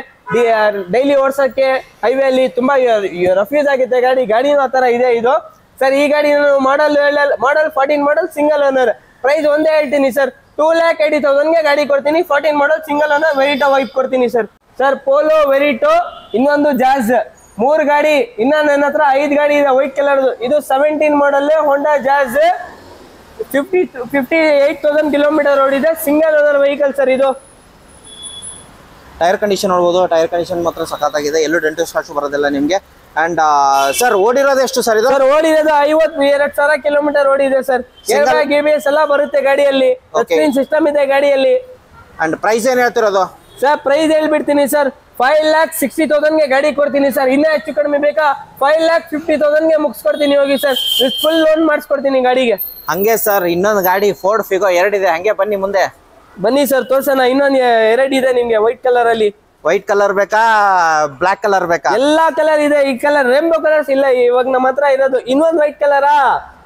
ಡೈಲಿ ಓಡ್ಸಕ್ಕೆ ಹೈವೇ ಅಲ್ಲಿ ತುಂಬಾ ರಫ್ಯೂಸ್ ಆಗುತ್ತೆ ಗಾಡಿ ಗಾಡಿನೂ ಆ ತರ ಇದೆ ಇದು ಸರ್ ಈ ಗಾಡಿ model model fourteen model single owner price ಒಂದೇ ಹೇಳ್ತೀನಿ ಸರ್ ಟೂ ಲ್ಯಾಕ್ ಏಯ್ಟಿ ತೌಸಂಡ್ಗೆ ಗಾಡಿ ಕೊಡ್ತೀನಿ fourteen model single owner Verito white ಕೊಡ್ತೀನಿ ಸರ್ ಸರ್ ಪೋಲೋ ವೆರಿಟೋ ಇನ್ನೊಂದು ಜಾಸ್ ಮೂರು ಗಾಡಿ ಇನ್ನ ನನ್ನ ಹತ್ರ ಐದು ಗಾಡಿ ಇದೆ ವೈಟ್ ಕಲರ್ದು ಇದು seventeen model Honda Jazz fifty fifty eight thousand kilometre ಓಡಿದೆ ಸಿಂಗಲ್ ಓನರ್ ವೆಹಿಕಲ್ ಸರ್ ಇದು ಟೈರ್ ಕಂಡೀಷನ್ ನೋಡ್ಬೋದು ಟೈರ್ ಕಂಡೀಷನ್ ಮಾತ್ರ ಸಖತ್ತಾಗಿದೆ ಎಲ್ಲೂ ಡೆಂಟು ಸ್ಕ್ರಾಚ್ ಬರೋದಿಲ್ಲ ನಿಮಗೆ ಅಂಡ್ ಸರ್ ಓಡಿರೋದು ಎಷ್ಟು ಸರ್ ಇದು ಸರ್ ಓಡಿರೋದು ಐವತ್ತು ಎರಡ್ ಸಾವಿರ ಕಿಲೋಮೀಟರ್ ಓಡಿದೆ sir Single- K B S ಎಲ್ಲ ಬರುತ್ತೆ ಗಾಡಿಯಲ್ಲಿ Okay. ಸ್ಕ್ರೀನ್ ಸಿಸ್ಟಮ್ ಇದೆ ಗಾಡಿಯಲ್ಲಿ ಅಂಡ್ ಪ್ರೈಸ್ ಏನ್ ಹೇಳ್ತಿರೋದು ಸರ್ ಪ್ರೈಸ್ ಹೇಳ್ಬಿಡ್ತೀನಿ ಸರ್ ಫೈವ್ ಲ್ಯಾಕ್ ಸಿಕ್ಸ್ಟಿ ತೌಸಂಡ್ಗೆ ಗಾಡಿ ಕೊಡ್ತೀನಿ ಸರ್ ಇನ್ನೂ ಹೆಚ್ಚು ಕಡಿಮೆ ಬೇಕಾ ಫೈವ್ ಲ್ಯಾಕ್ ಫಿಫ್ಟಿ ತೌಸಂಡ್ಗೆ ಮುಗಿಸ್ಕೊಡ್ತೀನಿ ಹೋಗಿ ಸರ್ ಫುಲ್ ಲೋನ್ ಮಾಡಿಸ್ಕೊಡ್ತೀನಿ ಗಾಡಿಗೆ ಹಂಗೆ ಸರ್ ಇನ್ನೊಂದು ಗಾಡಿ ಫೋರ್ಡ್ ಫಿಗೋ ಎರಡಿದೆ ಹಂಗೆ ಬನ್ನಿ ಮುಂದೆ ಬನ್ನಿ ಸರ್ ತೋರ್ಸೋಣ ಇನ್ನೊಂದು ಎರಡು ಇದೆ ನಿಮ್ಗೆ ವೈಟ್ ಕಲರ್ ಅಲ್ಲಿ ವೈಟ್ ಕಲರ್ ಬೇಕಾ ಬ್ಲಾಕ್ ಕಲರ್ ಬೇಕಾ ಎಲ್ಲಾ ಕಲರ್ ಇದೆ ಈ ಕಲರ್ ರೇಂಬೋ ಕಲರ್ಸ್ ಇಲ್ಲ ಇವಾಗ ನಮ್ಮ ಹತ್ರ ಇರೋದು ಇನ್ನೊಂದು ವೈಟ್ ಕಲರಾ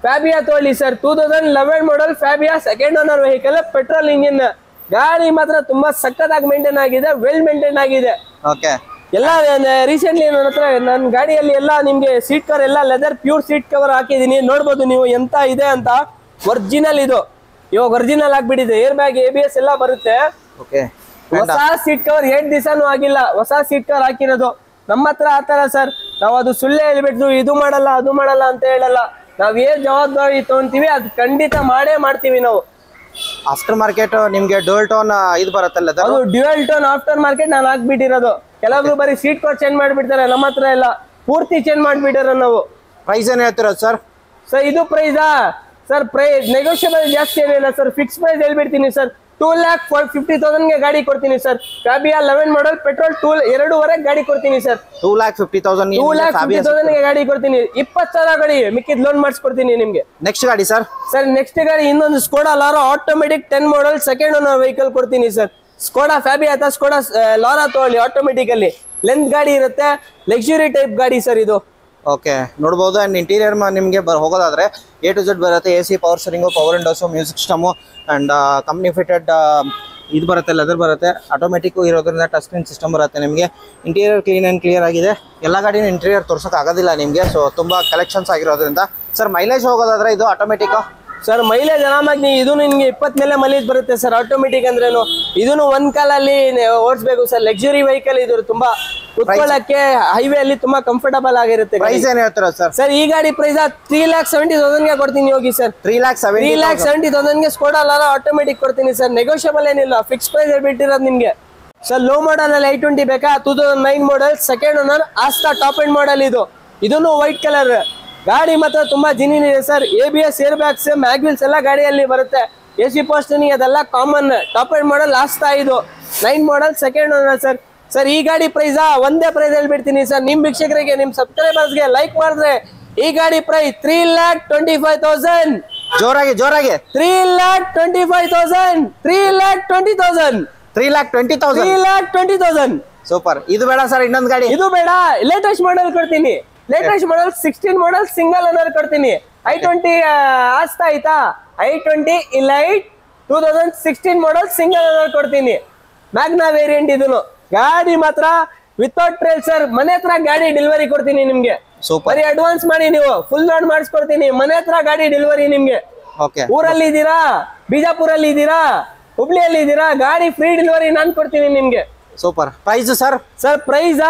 ಫ್ಯಾಬಿಯಾ ತಗೊಳ್ಳಿ sir two thousand eleven model Fabia second owner vehicle petrol engine ಗಾಡಿ ಮಾತ್ರ ತುಂಬಾ ಸಖತ್ತಾಗಿ ಮೇಂಟೈನ್ ಆಗಿದೆ ವೆಲ್ ಮೇಂಟೈನ್ ಆಗಿದೆ ಓಕೆ ಎಲ್ಲ ರೀಸೆಂಟ್ಲಿ ನನ್ನ ಹತ್ರ ನನ್ನ ಗಾಡಿಯಲ್ಲಿ ಎಲ್ಲ ನಿಮ್ಗೆ ಸೀಟ್ ಕವರ್ ಎಲ್ಲ ಲೆದರ್ ಪ್ಯೂರ್ ಸೀಟ್ ಕವರ್ ಹಾಕಿದೀನಿ ನೋಡ್ಬೋದು ನೀವು ಎಂತ ಇದೆ ಅಂತ ಒರಿಜಿನಲ್ ಇದು ಇವಾಗ ಒರಿಜಿನಲ್ ಆಗ್ಬಿಟ್ಟಿದೆ air bag A B S ಎಲ್ಲ ಬರುತ್ತೆ ಓಕೆ ಹೊಸ ಸೀಟ್ ಕವರ್ ಎರಡ್ ದಿವಸನೂ ಆಗಿಲ್ಲ ಹೊಸ ಸೀಟ್ ಕವರ್ ಹಾಕಿರೋದು ನಮ್ಮ ಹತ್ರ ಆತರ ಸರ್ ನಾವು ಅದು ಸುಳ್ಳೆ ಹೇಳ್ಬಿಟ್ಟು ಇದು ಮಾಡಲ್ಲ ಅದು ಮಾಡಲ್ಲ ಅಂತ ಹೇಳಲ್ಲ ನಾವ್ ಏನ್ ಜವಾಬ್ದಾರಿ ತಗೊಂತೀವಿ ಅದು ಖಂಡಿತ ಮಾಡೇ ಮಾಡ್ತೀವಿ ನಾವು ಆಫ್ಟರ್ ಮಾರ್ಕೆಟ್ ನಿಮ್ಗೆ ಡೋಲ್ ಟೋನ್ ಇದು ಬರುತ್ತಲ್ಲ ಅದು ಡ್ಯುಯಲ್ ಟೋನ್ ಆಫ್ಟರ್ ಮಾರ್ಕೆಟ್ ನಾನು ಹಾಕ್ಬಿಟ್ಟಿರೋದು ಕೆಲವೊಬ್ರು ಬರೀ ಸೀಟ್ ಕವರ್ ಚೇಂಜ್ ಮಾಡ್ಬಿಡ್ತಾರೆ ನಮ್ಮ ಹತ್ರ ಎಲ್ಲ ಪೂರ್ತಿ ಚೇಂಜ್ ಮಾಡ್ಬಿಟ್ಟಿರೋ ನಾವು ಪ್ರೈಸ್ ಏನ್ ಹೇಳ್ತಿರೋದು ಸರ್ ಸರ್ ಇದು ಪ್ರೈಸಾ ಸರ್ ಪ್ರೈಸ್ ನೆಗೋಷಿಯಬಲ್ ಜಾಸ್ತಿ ಏನಿಲ್ಲ ಸರ್ ಫಿಕ್ಸ್ ಪ್ರೈಸ್ ಹೇಳ್ಬಿಡ್ತೀನಿ ಸರ್ ಟೂ ಲ್ಯಾಕ್ ಫಿಫ್ಟಿ ತೌಸಂಡ್ಗೆ ಗಾಡಿ ಕೊಡ್ತೀನಿ sir Fabia eleven model petrol two ಎರಡೂವರೆ ಗಾಡಿ ಕೊಡ್ತೀನಿ sir two lakh fifty thousand two lakh fifty ತೌಸಂಡ್ಗೆ ಗಾಡಿ ಕೊಡ್ತೀನಿ ಇಪ್ಪತ್ತು ಸಾವಿರ ಗಾಡಿ ಮಿಕ್ಕಿದ್ ಲೋನ್ ಮಾಡಿಸ್ಕೊಡ್ತೀನಿ ನಿಮ್ಗೆ ನೆಕ್ಸ್ಟ್ ಗಾಡಿ ಸರ್ ಸರ್ ನೆಕ್ಸ್ಟ್ ಗಾಡಿ ಇನ್ನೊಂದು Skoda Laura automatic ten model second owner vehicle ಕೊಡ್ತೀನಿ ಸರ್ ಸ್ಕೋಡಾ ಫ್ಯಾಬಿ ಅಥವಾ ಸ್ಕೋಡಾ ಲಾರಾ ತಗೊಳ್ಳಿ ಆಟೋಮೆಟಿಕ್ ಅಲ್ಲಿ ಲೆಂತ್ ಗಾಡಿ ಇರುತ್ತೆ ಲಕ್ಸುರಿ ಟೈಪ್ ಗಾಡಿ ಸರ್ ಇದು ಓಕೆ ನೋಡ್ಬೋದು ಆ್ಯಂಡ್ ಇಂಟೀರಿಯರ್ ನಿಮಗೆ ಬರ್ ಹೋಗೋದಾದ್ರೆ ಎ ಟು ಜೆಡ್ ಬರುತ್ತೆ A C power steering power windows music system and company fitted ಇದು ಬರುತ್ತೆ ಲೆದರ್ ಬರುತ್ತೆ ಆಟೋಮೆಟಿಕ್ಕು ಇರೋದ್ರಿಂದ ಟಚ್ ಸ್ಕ್ರೀನ್ ಸಿಸ್ಟಮ್ ಬರುತ್ತೆ ನಿಮಗೆ ಇಂಟೀರಿಯರ್ ಕ್ಲೀನ್ ಆ್ಯಂಡ್ ಕ್ಲಿಯರ್ ಆಗಿದೆ ಎಲ್ಲ ಗಾಡಿನ ಇಂಟೀರಿಯರ್ ತೋರ್ಸೋಕೆ ಆಗೋದಿಲ್ಲ ನಿಮಗೆ ಸೊ ತುಂಬ ಕಲೆಕ್ಷನ್ಸ್ ಆಗಿರೋದ್ರಿಂದ ಸರ್ ಮೈಲೇಜ್ ಹೋಗೋದಾದ್ರೆ ಇದು ಆಟೋಮೆಟಿಕ್ಕು ಸರ್ ಮೈಲೇಜ್ ಆರಾಮಾಗಿ ಇದು ನಿಮ್ಗೆ ಇಪ್ಪತ್ ಮೇಲೆ ಮೈಲೇಜ್ ಬರುತ್ತೆ ಸರ್ ಆಟೋಮೆಟಿಕ್ ಅಂದ್ರೇನು ಇದನ್ನು ಒಂದ್ ಕಾಲಲ್ಲಿ ಓಡಿಸ್ಬೇಕು ಸರ್ ಲಕ್ಸುರಿ ವೆಹಿಕಲ್ ಇದು ತುಂಬಾ ಕುತ್ಕೊಳ್ಳಕ್ಕೆ ಹೈವೇ ಅಲ್ಲಿ ತುಂಬಾ ಕಂಫರ್ಟಬಲ್ ಆಗಿರುತ್ತೆ ಗಾಡಿ. ಪ್ರೈಸ್ ಏನು ಹೇಳ್ತಿರೋದು ಸರ್ ಸರ್ ಈ ಗಾಡಿ ಪ್ರೈಸ್ ತ್ರೀ ಲ್ಯಾಕ್ ಸೆವೆಂಟಿ ತೌಸಂಡ್ಗೆ ಕೊಡ್ತೀನಿ ಹೋಗಿ sir three lakh three seventy lakh seventy ತೌಸಂಡ್ಗೆ ಸ್ಕೋಡಾ ಲಾರ ಆಟೋಮೆಟಿಕ್ ಕೊಡ್ತೀನಿ ಸರ್ ನೆಗೋಷಿಯಬಲ್ ಏನಿಲ್ಲ ಫಿಕ್ಸ್ ಪ್ರೈಸ್ ಹೇಳ್ಬಿಟ್ಟಿರೋದು ನಿಮ್ಗೆ ಸರ್ ಲೋ ಮಾಡಲ್ ಅಲ್ಲಿ ಐ ಟ್ವೆಂಟಿ ಬೇಕಾ two thousand nine model second owner Asta top end model ಇದು ಇದನ್ನು ವೈಟ್ ಕಲರ್ ಗಾಡಿ ಮಾತ್ರ ತುಂಬಾ ಜಿನಿನ್ ಇದೆ sir A B S air bags mag wheels ಎಲ್ಲ ಗಾಡಿಯಲ್ಲಿ ಬರುತ್ತೆ ಎ ಸಿ ಪೋಸ್ಟನಿಂಗ್ ಅದೆಲ್ಲ common top end model Asta ಇದು nine model second owner sir sir ಈ ಗಾಡಿ ಪ್ರೈಸಾ ಒಂದೇ ಪ್ರೈಸ್ ಹೇಳ್ಬಿಡ್ತೀನಿ ಸರ್ ನಿಮ್ ವೀಕ್ಷಕರಿಗೆ ನಿಮ್ ಸಬ್ಸ್ಕ್ರೈಬರ್ಸ್ಗೆ ಲೈಕ್ ಮಾಡಿದ್ರೆ ಈ ಗಾಡಿ price three lakh twenty five thousand ಜೋರಾಗಿ ಜೋರಾಗಿ three lakh twenty five thousand three lakh twenty thousand three lakh twenty three thousand lakh twenty thousand super ಇದು ಬೇಡ ಸರ್ ಇನ್ನೊಂದು ಗಾಡಿ ಇದು ಬೇಡ ಲೇಟೆಸ್ಟ್ ಮಾಡೆಲ್ ಕೊಡ್ತೀನಿ latest model sixteen model single owner ಕೊಡ್ತೀನಿ ಐ ಟ್ವೆಂಟಿ ಆಸ್ತಾ ಆಯ್ತಾ i twenty Elite two thousand sixteen model single owner ಕೊಡ್ತೀನಿ ಮ್ಯಾಗ್ನಾ ವೇರಿಯಂಟ್ ಇದನ್ನು ಗಾಡಿ ಮಾತ್ರ ವಿತೌಟ್ ಟ್ರೇಲ್ ಸರ್ ಮನೆ ಹತ್ರ ಗಾಡಿ ಡೆಲಿವರಿ ಕೊಡ್ತೀನಿ ನಿಮ್ಗೆ ಸೂಪರ್ ಬರೀ ಅಡ್ವಾನ್ಸ್ ಮಾಡಿ ನೀವು ಫುಲ್ ಲೋಡ್ ಮಾಡಿಸ್ಕೊಡ್ತೀನಿ ಮನೆ ಹತ್ರ ಗಾಡಿ ಡೆಲಿವರಿ ನಿಮ್ಗೆ ಓಕೆ ಊರಲ್ಲಿ ಇದ್ದೀರಾ ಬಿಜಾಪುರಲ್ಲಿ ಇದ್ದೀರಾ ಹುಬ್ಳಿಯಲ್ಲಿ ಇದ್ದೀರಾ ಗಾಡಿ ಫ್ರೀ ಡೆಲಿವರಿ ನಾನು ಕೊಡ್ತೀನಿ ನಿಮ್ಗೆ ಸೂಪರ್ ಪ್ರೈಸ್ ಸರ್ ಸರ್ ಪ್ರೈಸಾ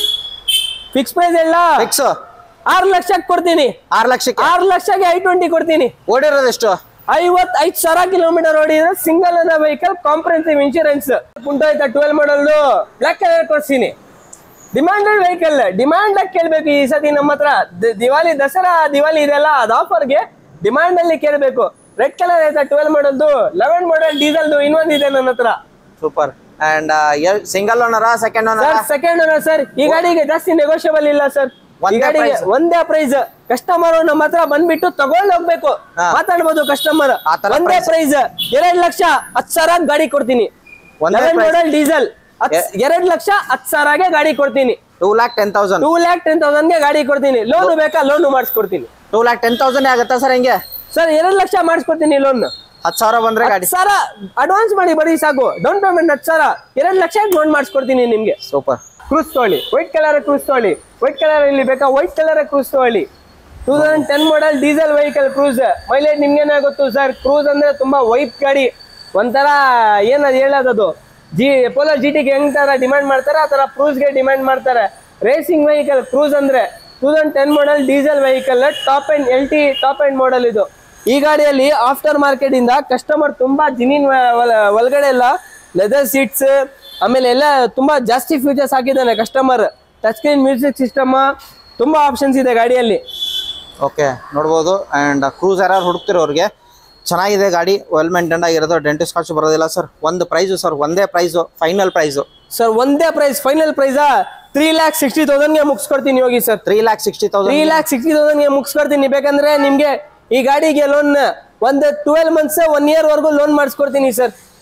ಫಿಕ್ಸ್ ಪ್ರೈಸ್ ಎಲ್ಲ ಫಿಕ್ಸ್ ಆರು ಲಕ್ಷಕ್ಕೆ ಕೊಡ್ತೀನಿ ಆರು ಲಕ್ಷಕ್ಕೆ ಆರು ಲಕ್ಷಕ್ಕೆ ಐ ಟ್ವೆಂಟಿ ಕೊಡ್ತೀನಿ ಓಡಿರೋದು ಎಷ್ಟು ಐವತ್ ಐದು ಸಾವಿರ ಕಿಲೋಮೀಟರ್ ಓಡಿದ್ರೆ ಸಿಂಗಲ್ ಅನ್ನ ವೆಹಿಕಲ್ ಕಾಂಪ್ರಹೆನ್ಸಿವ್ ಇನ್ಶೂರೆನ್ಸ್ ಕುಂಟೋಯ್ತಾ ಟ್ವೆಲ್ ಮಾಡಲ್ ಬ್ಲಾಕ್ ಕಲರ್ ಕೊಡ್ತೀನಿ ಡಿಮಾಂಡೆಡ್ ವೆಹಿಕಲ್ ಡಿಮಾಂಡ್ ಕೇಳ್ಬೇಕು ಈ ಸತಿ ನಮ್ಮ ಹತ್ರ ದ- ದಿವಾಲಿ ದಸರಾ ದಿವಾಲಿ ಇದೆಲ್ಲ ಅದು ಆಫರ್ಗೆ ಡಿಮಾಂಡ್ ಅಲ್ಲಿ ಕೇಳಬೇಕು ರೆಡ್ ಕಲರ್ ಆಯ್ತಾ ಟ್ವೆಲ್ ಮಾಡಲ್ದು ಲೆವೆನ್ ಮಾಡಲ್ ಡೀಸೆಲ್ದು ಇನ್ನೊಂದಿದೆ ನನ್ನ ಹತ್ರ ಸೂಪರ್ ಅಂಡ್ ಸಿಂಗಲ್ ಓನರಾ ಸೆಕೆಂಡ್ ಓನರಾ ಸರ್ ಸೆಕೆಂಡ್ ಓನರ್ ಸರ್ ಈ ಗಾಡಿಗೆ ಜಾಸ್ತಿ ನೆಗೋಷಿಯಬಲ್ ಇಲ್ಲ ಸರ್ ಈ ಒಂದೇ ಗಾಡಿಗೆ price. ಒಂದೇ ಪ್ರೈಸ್ ಕಸ್ಟಮರ್ ನಮ್ಮ ಹತ್ರ ಬಂದ್ಬಿಟ್ಟು ತಗೊಂಡ್ ಹೋಗ್ಬೇಕು ಹಾ. ಮಾತಾಡ್ಬೋದು ಕಸ್ಟಮರ್ ಆ ತರ ಒಂದೇ price. ಪ್ರೈಸ್ ಎರಡ್ ಲಕ್ಷ ಹತ್ ಸಾವಿರ ಗಾಡಿ ಕೊಡ್ತೀನಿ ಒಂದೇ ಲೆವೆನ್ price. ಮಾಡಲ್ ಡೀಸೆಲ್ ಎ- ಎರಡ್ ಲಕ್ಷ ಹತ್ ಸಾವಿರಗೆ ಗಾಡಿ ಕೊಡ್ತೀನಿ two lakh ten thousand two lakh ten ತೌಸಂಡ್ಗೆ ಗಾಡಿ ಕೊಡ್ತೀನಿ ಲೋನ್ ಬೇಕಾ ಲೋನ್ ಮಾಡಿಸ್ಕೊಡ್ತೀನಿ ಟೂ ಲ್ಯಾಕ್ ಟೆನ್ ತೌಸಂಡ್ ಆಗುತ್ತಾ ಸರ್ ಹಿಂಗೆ ಸರ್ ಎರಡ್ ಲಕ್ಷ ಮಾಡಿಸ್ಕೊಡ್ತೀನಿ ಲೋನ್ ಹತ್ತು ಸಾವಿರ ಬಂದ್ರೆ ಗಾಡಿ ಸಾವಿರ ಅಡ್ವಾನ್ಸ್ ಮಾಡಿ ಬರೀ ಸಾಕು ಡೌನ್ ಪೇಮೆಂಟ್ ಹತ್ತು ಸಾವಿರ ಎರಡ್ ಲಕ್ಷ ಲೋನ್ ಮಾಡಿಸ್ಕೊಡ್ತೀನಿ ನಿಮ್ಗೆ ಸೂಪರ್ ಕ್ರೂಸ್ ತಗೊಳ್ಳಿ ವೈಟ್ ಕಲರ್ ಕ್ರೂಸ್ ತಗೊಳ್ಳಿ ವೈಟ್ ಕಲರ್ ಇಲ್ಲಿ ಬೇಕಾ ವೈಟ್ ಕಲರ್ ಕ್ರೂಸ್ ತಗೊಳ್ಳಿ two thousand ten model diesel vehicle Cruze mileage ನಿಮ್ಗೇನ ಗೊತ್ತು ಸರ್ ಕ್ರೂಸ್ ಅಂದ್ರೆ ತುಂಬಾ ವೈಟ್ ಗಾಡಿ ಒಂಥರ ಏನದು ಹೇಳೋದದು ಜಿ ಪೋಲೋ ಜಿ ಟಿಗೆ ಹೆಂಗ್ ತರ ಡಿಮ್ಯಾಂಡ್ ಮಾಡ್ತಾರೆ ಆ ತರ ಕ್ರೂಸ್ಗೆ ಡಿಮ್ಯಾಂಡ್ ಮಾಡ್ತಾರೆ ರೇಸಿಂಗ್ ವೆಹಿಕಲ್ ಕ್ರೂಸ್ ಅಂದ್ರೆ two thousand ten model diesel vehicle top end L T top end model ಇದು ಈ ಗಾಡಿಯಲ್ಲಿ ಆಫ್ಟರ್ ಮಾರ್ಕೆಟ್ ಇಂದ ಕಸ್ಟಮರ್ ತುಂಬಾ ಜಿನಿನ್ ಒಳಗಡೆ ಎಲ್ಲ ಲೆದರ್ ಸೀಟ್ಸ್ ಆಮೇಲೆ ಎಲ್ಲ ತುಂಬಾ ಜಾಸ್ತಿ ಫ್ಯೂಚರ್ಸ್ ಹಾಕಿದ್ದಾನೆ customer touch screen music system ತುಂಬಾ ಆಪ್ಷನ್ಸ್ ಇದೆ ಗಾಡಿಯಲ್ಲಿ ಓಕೆ ನೋಡ್ಬೋದು ಆ್ಯಂಡ್ ಕ್ರೂಸ್ ಯಾರು ಹುಡುಕ್ತಿರೋರಿಗೆ ಚೆನ್ನಾಗಿದೆ ಗಾಡಿ ವೆಲ್ ಮೇಂಟೈನ್ ಆಗಿರೋದು ಡೆಂಟಿಸ್ಟ್ ಖರ್ಚು ಬರೋದಿಲ್ಲ ಸರ್ ಒಂದು ಪ್ರೈಸು ಸರ್ ಒಂದೇ ಪ್ರೈಸು ಫೈನಲ್ ಪ್ರೈಸು ಸರ್ ಒಂದೇ ಪ್ರೈಸ್ ಫೈನಲ್ ಪ್ರೈಸಾ ತ್ರೀ ಲ್ಯಾಕ್ ಸಿಕ್ಸ್ಟಿ ತೌಸಂಡ್ಗೆ ಮುಗಿಸ್ಕೊಡ್ತೀನಿ ಹೋಗಿ sir three lakh sixty three thousand lakh sixty ತೌಸಂಡ್ಗೆ ಮುಗಿಸ್ಕೊಡ್ತೀನಿ ಬೇಕಂದ್ರೆ ನಿಮ್ಗೆ ಈ ಗಾಡಿಗೆ ಲೋನ್ ಒಂದು ಟ್ವೆಲ್ ಮಂತ್ಸ್ ಒನ್ ಇಯರ್ ವರೆಗೂ ಲೋನ್ ಮಾಡಿಸ್ಕೊಡ್ತೀನಿ ಸರ್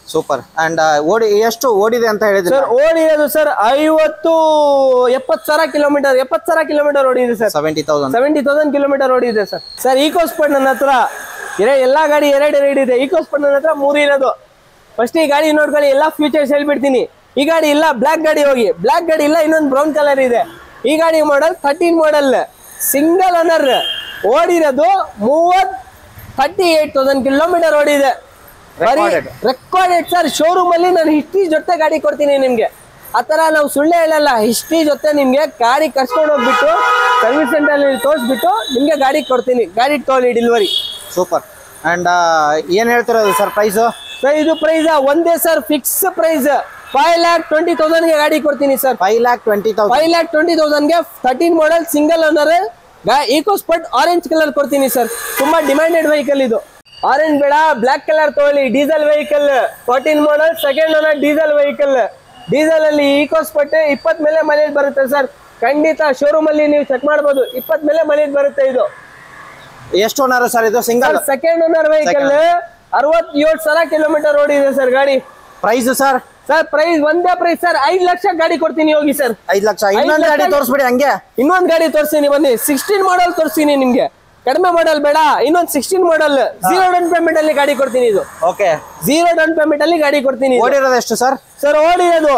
ಸೂಪರ್ ಅಂಡ್ ಓಡಿ ಎಷ್ಟು ಓಡಿದೆ ಅಂತ ಹೇಳಿದ್ರೆ ಸರ್ ಓಡಿರೋದು ಸರ್ ಐವತ್ತು ಎಪ್ಪತ್ತು ಸಾವಿರ ಕಿಲೋಮೀಟರ್ ಎಪ್ಪತ್ತು ಸಾವಿರ ಕಿಲೋಮೀಟರ್ ಓಡಿದೆ sir seventy thousand seventy thousand kilometre ಓಡಿದೆ ಸರ್ ಸರ್ ಈಕೋ ಸ್ಪೋರ್ಟ್ ನನ್ನ ಹತ್ರ ಇರೋ ಎಲ್ಲಾ ಗಾಡಿ ಎರಡು ಎರಡು ಇದೆ ಈಕೋ ಸ್ಪೋರ್ಟ್ ನನ್ನ ಹತ್ರ ಮೂರು ಇರೋದು ಫಸ್ಟ್ ಈ ಗಾಡಿ ನೋಡ್ಕೊಳ್ಳಿ ಎಲ್ಲ ಫ್ಯೂಚರ್ಸ್ ಹೇಳ್ಬಿಡ್ತೀನಿ ಈ ಗಾಡಿ ಇಲ್ಲ ಬ್ಲ್ಯಾಕ್ ಗಾಡಿ ಹೋಗಿ ಬ್ಲ್ಯಾಕ್ ಗಾಡಿ ಇಲ್ಲ ಇನ್ನೊಂದು ಬ್ರೌನ್ ಕಲರ್ ಇದೆ ಈ ಗಾಡಿ model thirteen model single owner ಓಡಿರೋದು ಮೂವತ್ ಥರ್ಟಿ ಏಟ್ ತೌಸಂಡ್ ಕಿಲೋಮೀಟರ್ ಓಡಿದೆ Recorded. ರೆಕಾರ್ಡೆಡ್ ಸರ್ ಶೋರೂಮ್ ಅಲ್ಲಿ ನಾನು ಹಿಸ್ಟ್ರಿ ಜೊತೆ ಗಾಡಿ ಕೊಡ್ತೀನಿ ನಿಮ್ಗೆ ಆ ಥರ ನಾವು ಸುಳ್ಳೆ ಹೇಳಲ್ಲ ಹಿಸ್ಟ್ರಿ ಜೊತೆ ನಿಮ್ಗೆ ಗಾಡಿ ಕರ್ಸ್ಕೊಂಡು ಹೋಗ್ಬಿಟ್ಟು ಸರ್ವಿಸ್ ಸೆಂಟರ್ ತೋರಿಸ್ಬಿಟ್ಟು ನಿಮ್ಗೆ ಗಾಡಿ ಕೊಡ್ತೀನಿ ಗಾಡಿ ತೊಗೊಳ್ಳಿ ಡೆಲಿವರಿ ಸೂಪರ್ ಅಂಡ್ ಏನ್ ಹೇಳ್ತಿರೋದು ಸರ್ ಪ್ರೈಸು ಸರ್ ಇದು ಪ್ರೈಸ್ ಒಂದೇ sir fix price five lakh twenty ತೌಸಂಡ್ಗೆ ಗಾಡಿ ಕೊಡ್ತೀನಿ sir five lakh twenty thousand five lakh twenty ತೌಸಂಡ್ಗೆ thirteen model single owner EcoSport orange colour ಕೊಡ್ತೀನಿ ಸರ್ ತುಂಬಾ ಡಿಮ್ಯಾಂಡೆಡ್ ವೆಹಿಕಲ್ ಇದು ಆರೆಂಜ್ ಬೇಡ ಬ್ಲ್ಯಾಕ್ ಕಲರ್ ತಗೊಳ್ಳಿ diesel vehicle fourteen model second owner diesel vehicle diesel ಅಲ್ಲಿ ಈಕೋ ಸ್ಪೋರ್ಟ್ ಇಪ್ಪತ್ ಮೇಲೆ ಮೈಲೇಜ್ ಬರುತ್ತೆ ಸರ್ ಖಂಡಿತ ಶೋರೂಮ್ ಅಲ್ಲಿ ನೀವು ಚೆಕ್ ಮಾಡ್ಬೋದು ಇಪ್ಪತ್ ಮೇಲೆ ಮೈಲೇಜ್ ಬರುತ್ತೆ ಇದು ಎಷ್ಟು ಓನರ್ ಸರ್ ಇದು ಸಿಂಗಲ್ ಸೆಕೆಂಡ್ ಓನರ್ ವೆಹಿಕಲ್ ಅರವತ್ತೇಳು ಸಾವಿರ ಕಿಲೋಮೀಟರ್ ಓಡಿದೆ ಸರ್ ಗಾಡಿ ಪ್ರೈಸ್ ಸರ್ ಸರ್ ಪ್ರೈಸ್ ಒಂದೇ ಪ್ರೈಸ್ ಸರ್ ಐದ್ ಲಕ್ಷ ಗಾಡಿ ಕೊಡ್ತೀನಿ ಹೋಗಿ ಸರ್ ಐದ್ ಲಕ್ಷ ಇನ್ನೊಂದು ಲಕ್ಷ- ಗಾಡಿ ತೋರಿಸ್ಬಿಡಿ ಹಂಗೆ ಇನ್ನೊಂದ್ ಗಾಡಿ ತೋರಿಸ್ತೀನಿ ಬನ್ನಿ ಸಿಕ್ಸ್ಟೀನ್ ಮಾಡಲ್ ತೋರಿಸ್ತೀನಿ ನಿಮ್ಗೆ ಕಡಿಮೆ ಮಾಡಲ್ ಬೇಡ ಇನ್ನೊಂದ್ sixteen model zero down payment ಅಲ್ಲಿ ಗಾಡಿ ಕೊಡ್ತೀನಿ ಇದು ಓಕೆ ಜೀರೋ ಡೌನ್ ಪೇಮೆಂಟ್ ಅಲ್ಲಿ ಗಾಡಿ ಕೊಡ್ತೀನಿ ಓಡಿರೋದು ಎಷ್ಟು ಸರ್ ಸರ್ ಓಡಿರೋದು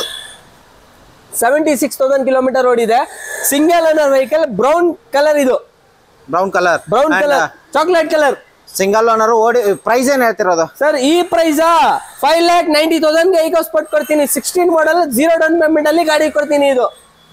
ಸೆವೆಂಟಿ ಸಿಕ್ಸ್ ತೌಸಂಡ್ ಕಿಲೋಮೀಟರ್ ಓಡಿದೆ single owner vehicle brown colour ಇದು brown colour brown colour chocolate colour single owner ಓಡಿ ಪ್ರೈಸ್ ಏನ್ ಹೇಳ್ತಿರೋದು ಸರ್ ಈ price five lakh ninety thousand EcoSport ಕೊಡ್ತೀನಿ sixteen model zero down payment ಅಲ್ಲಿ ಗಾಡಿ ಕೊಡ್ತೀನಿ ಇದು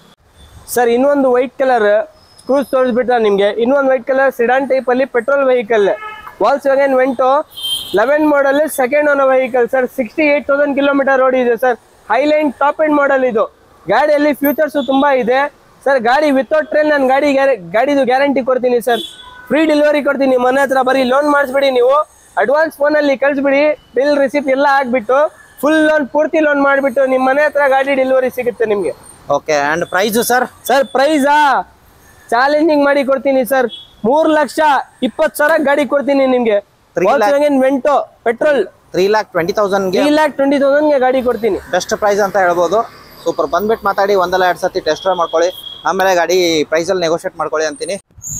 ಸರ್ ಇನ್ನೊಂದು ವೈಟ್ ಕಲರ್ ಕ್ರೂಸ್ ತೋರಿಸ್ಬಿಟ್ಟ ನಿಮಗೆ ಇನ್ನೊಂದು ವೈಟ್ ಕಲರ್ ಸಿಡಾನ್ ಟೈಪ್ ಅಲ್ಲಿ petrol vehicle Volkswagen Vento eleven model second own vehicle sir sixty eight thousand kilometre ಓಡಿದೆ sir Highline top end model ಇದು ಗಾಡಿಯಲ್ಲಿ ಫ್ಯೂಚರ್ಸ್ ತುಂಬಾ ಇದೆ ಸರ್ ಗಾಡಿ ವಿತೌಟ್ ಟ್ರೈನ್ ನಾನು ಗಾಡಿ ಗ್ಯಾರ- ಗಾಡಿದು ಗ್ಯಾರಂಟಿ ಕೊಡ್ತೀನಿ ಸರ್ ಫ್ರೀ ಡೆಲಿವರಿ ಕೊಡ್ತೀನಿ ಮನೆ ಹತ್ರ ಬರೀ ಲೋನ್ ಮಾಡಿಸ್ಬಿಡಿ ನೀವು ಅಡ್ವಾನ್ಸ್ ಫೋನಲ್ಲಿ ಕಳಿಸ್ಬಿಡಿ ಬಿಲ್ ರಿಸಿಪ್ಟ್ ಎಲ್ಲ ಹಾಕ್ಬಿಟ್ಟು ಫುಲ್ ಲೋನ್ ಪೂರ್ತಿ ಲೋನ್ ಮಾಡಿಬಿಟ್ಟು ನಿಮ್ಮ ಮನೆ ಹತ್ರ ಗಾಡಿ ಡೆಲಿವರಿ ಸಿಗುತ್ತೆ ನಿಮಗೆ okay and price sir sir ಪ್ರೈಸಾ ಚಾಲೆಂಜಿಂಗ್ ಮಾಡಿ ಕೊಡ್ತೀನಿ ಸರ್ ಮೂರ್ ಲಕ್ಷ ಇಪ್ಪತ್ತು ಸಾವಿರ ಗಾಡಿ ಕೊಡ್ತೀನಿ ನಿಮ್ಗೆ Three lakh. Vento petrol three lakh twenty ತೌಸಂಡ್ಗೆ ತ್ರೀ ಲ್ಯಾಕ್ ಟ್ವೆಂಟಿ ತೌಸಂಡ್ಗೆ ಗಾಡಿ ಕೊಡ್ತೀನಿ ಬೆಸ್ಟ್ ಪ್ರೈಸ್ ಅಂತ ಹೇಳ್ಬೋದು ಸೂಪರ್ ಬಂದ್ಬಿಟ್ಟು ಮಾತಾಡಿ ಒಂದಲ್ಲ ಎರಡು ಸತಿ ಟೆಸ್ಟ್ ಡ್ರೈವ್ ಮಾಡ್ಕೊಳ್ಳಿ ಆಮೇಲೆ ಗಾಡಿ ಪ್ರೈಸಲ್ಲಿ ನೆಗೋಷಿಯೇಟ್ ಮಾಡ್ಕೊಳ್ಳಿ ಅಂತೀನಿ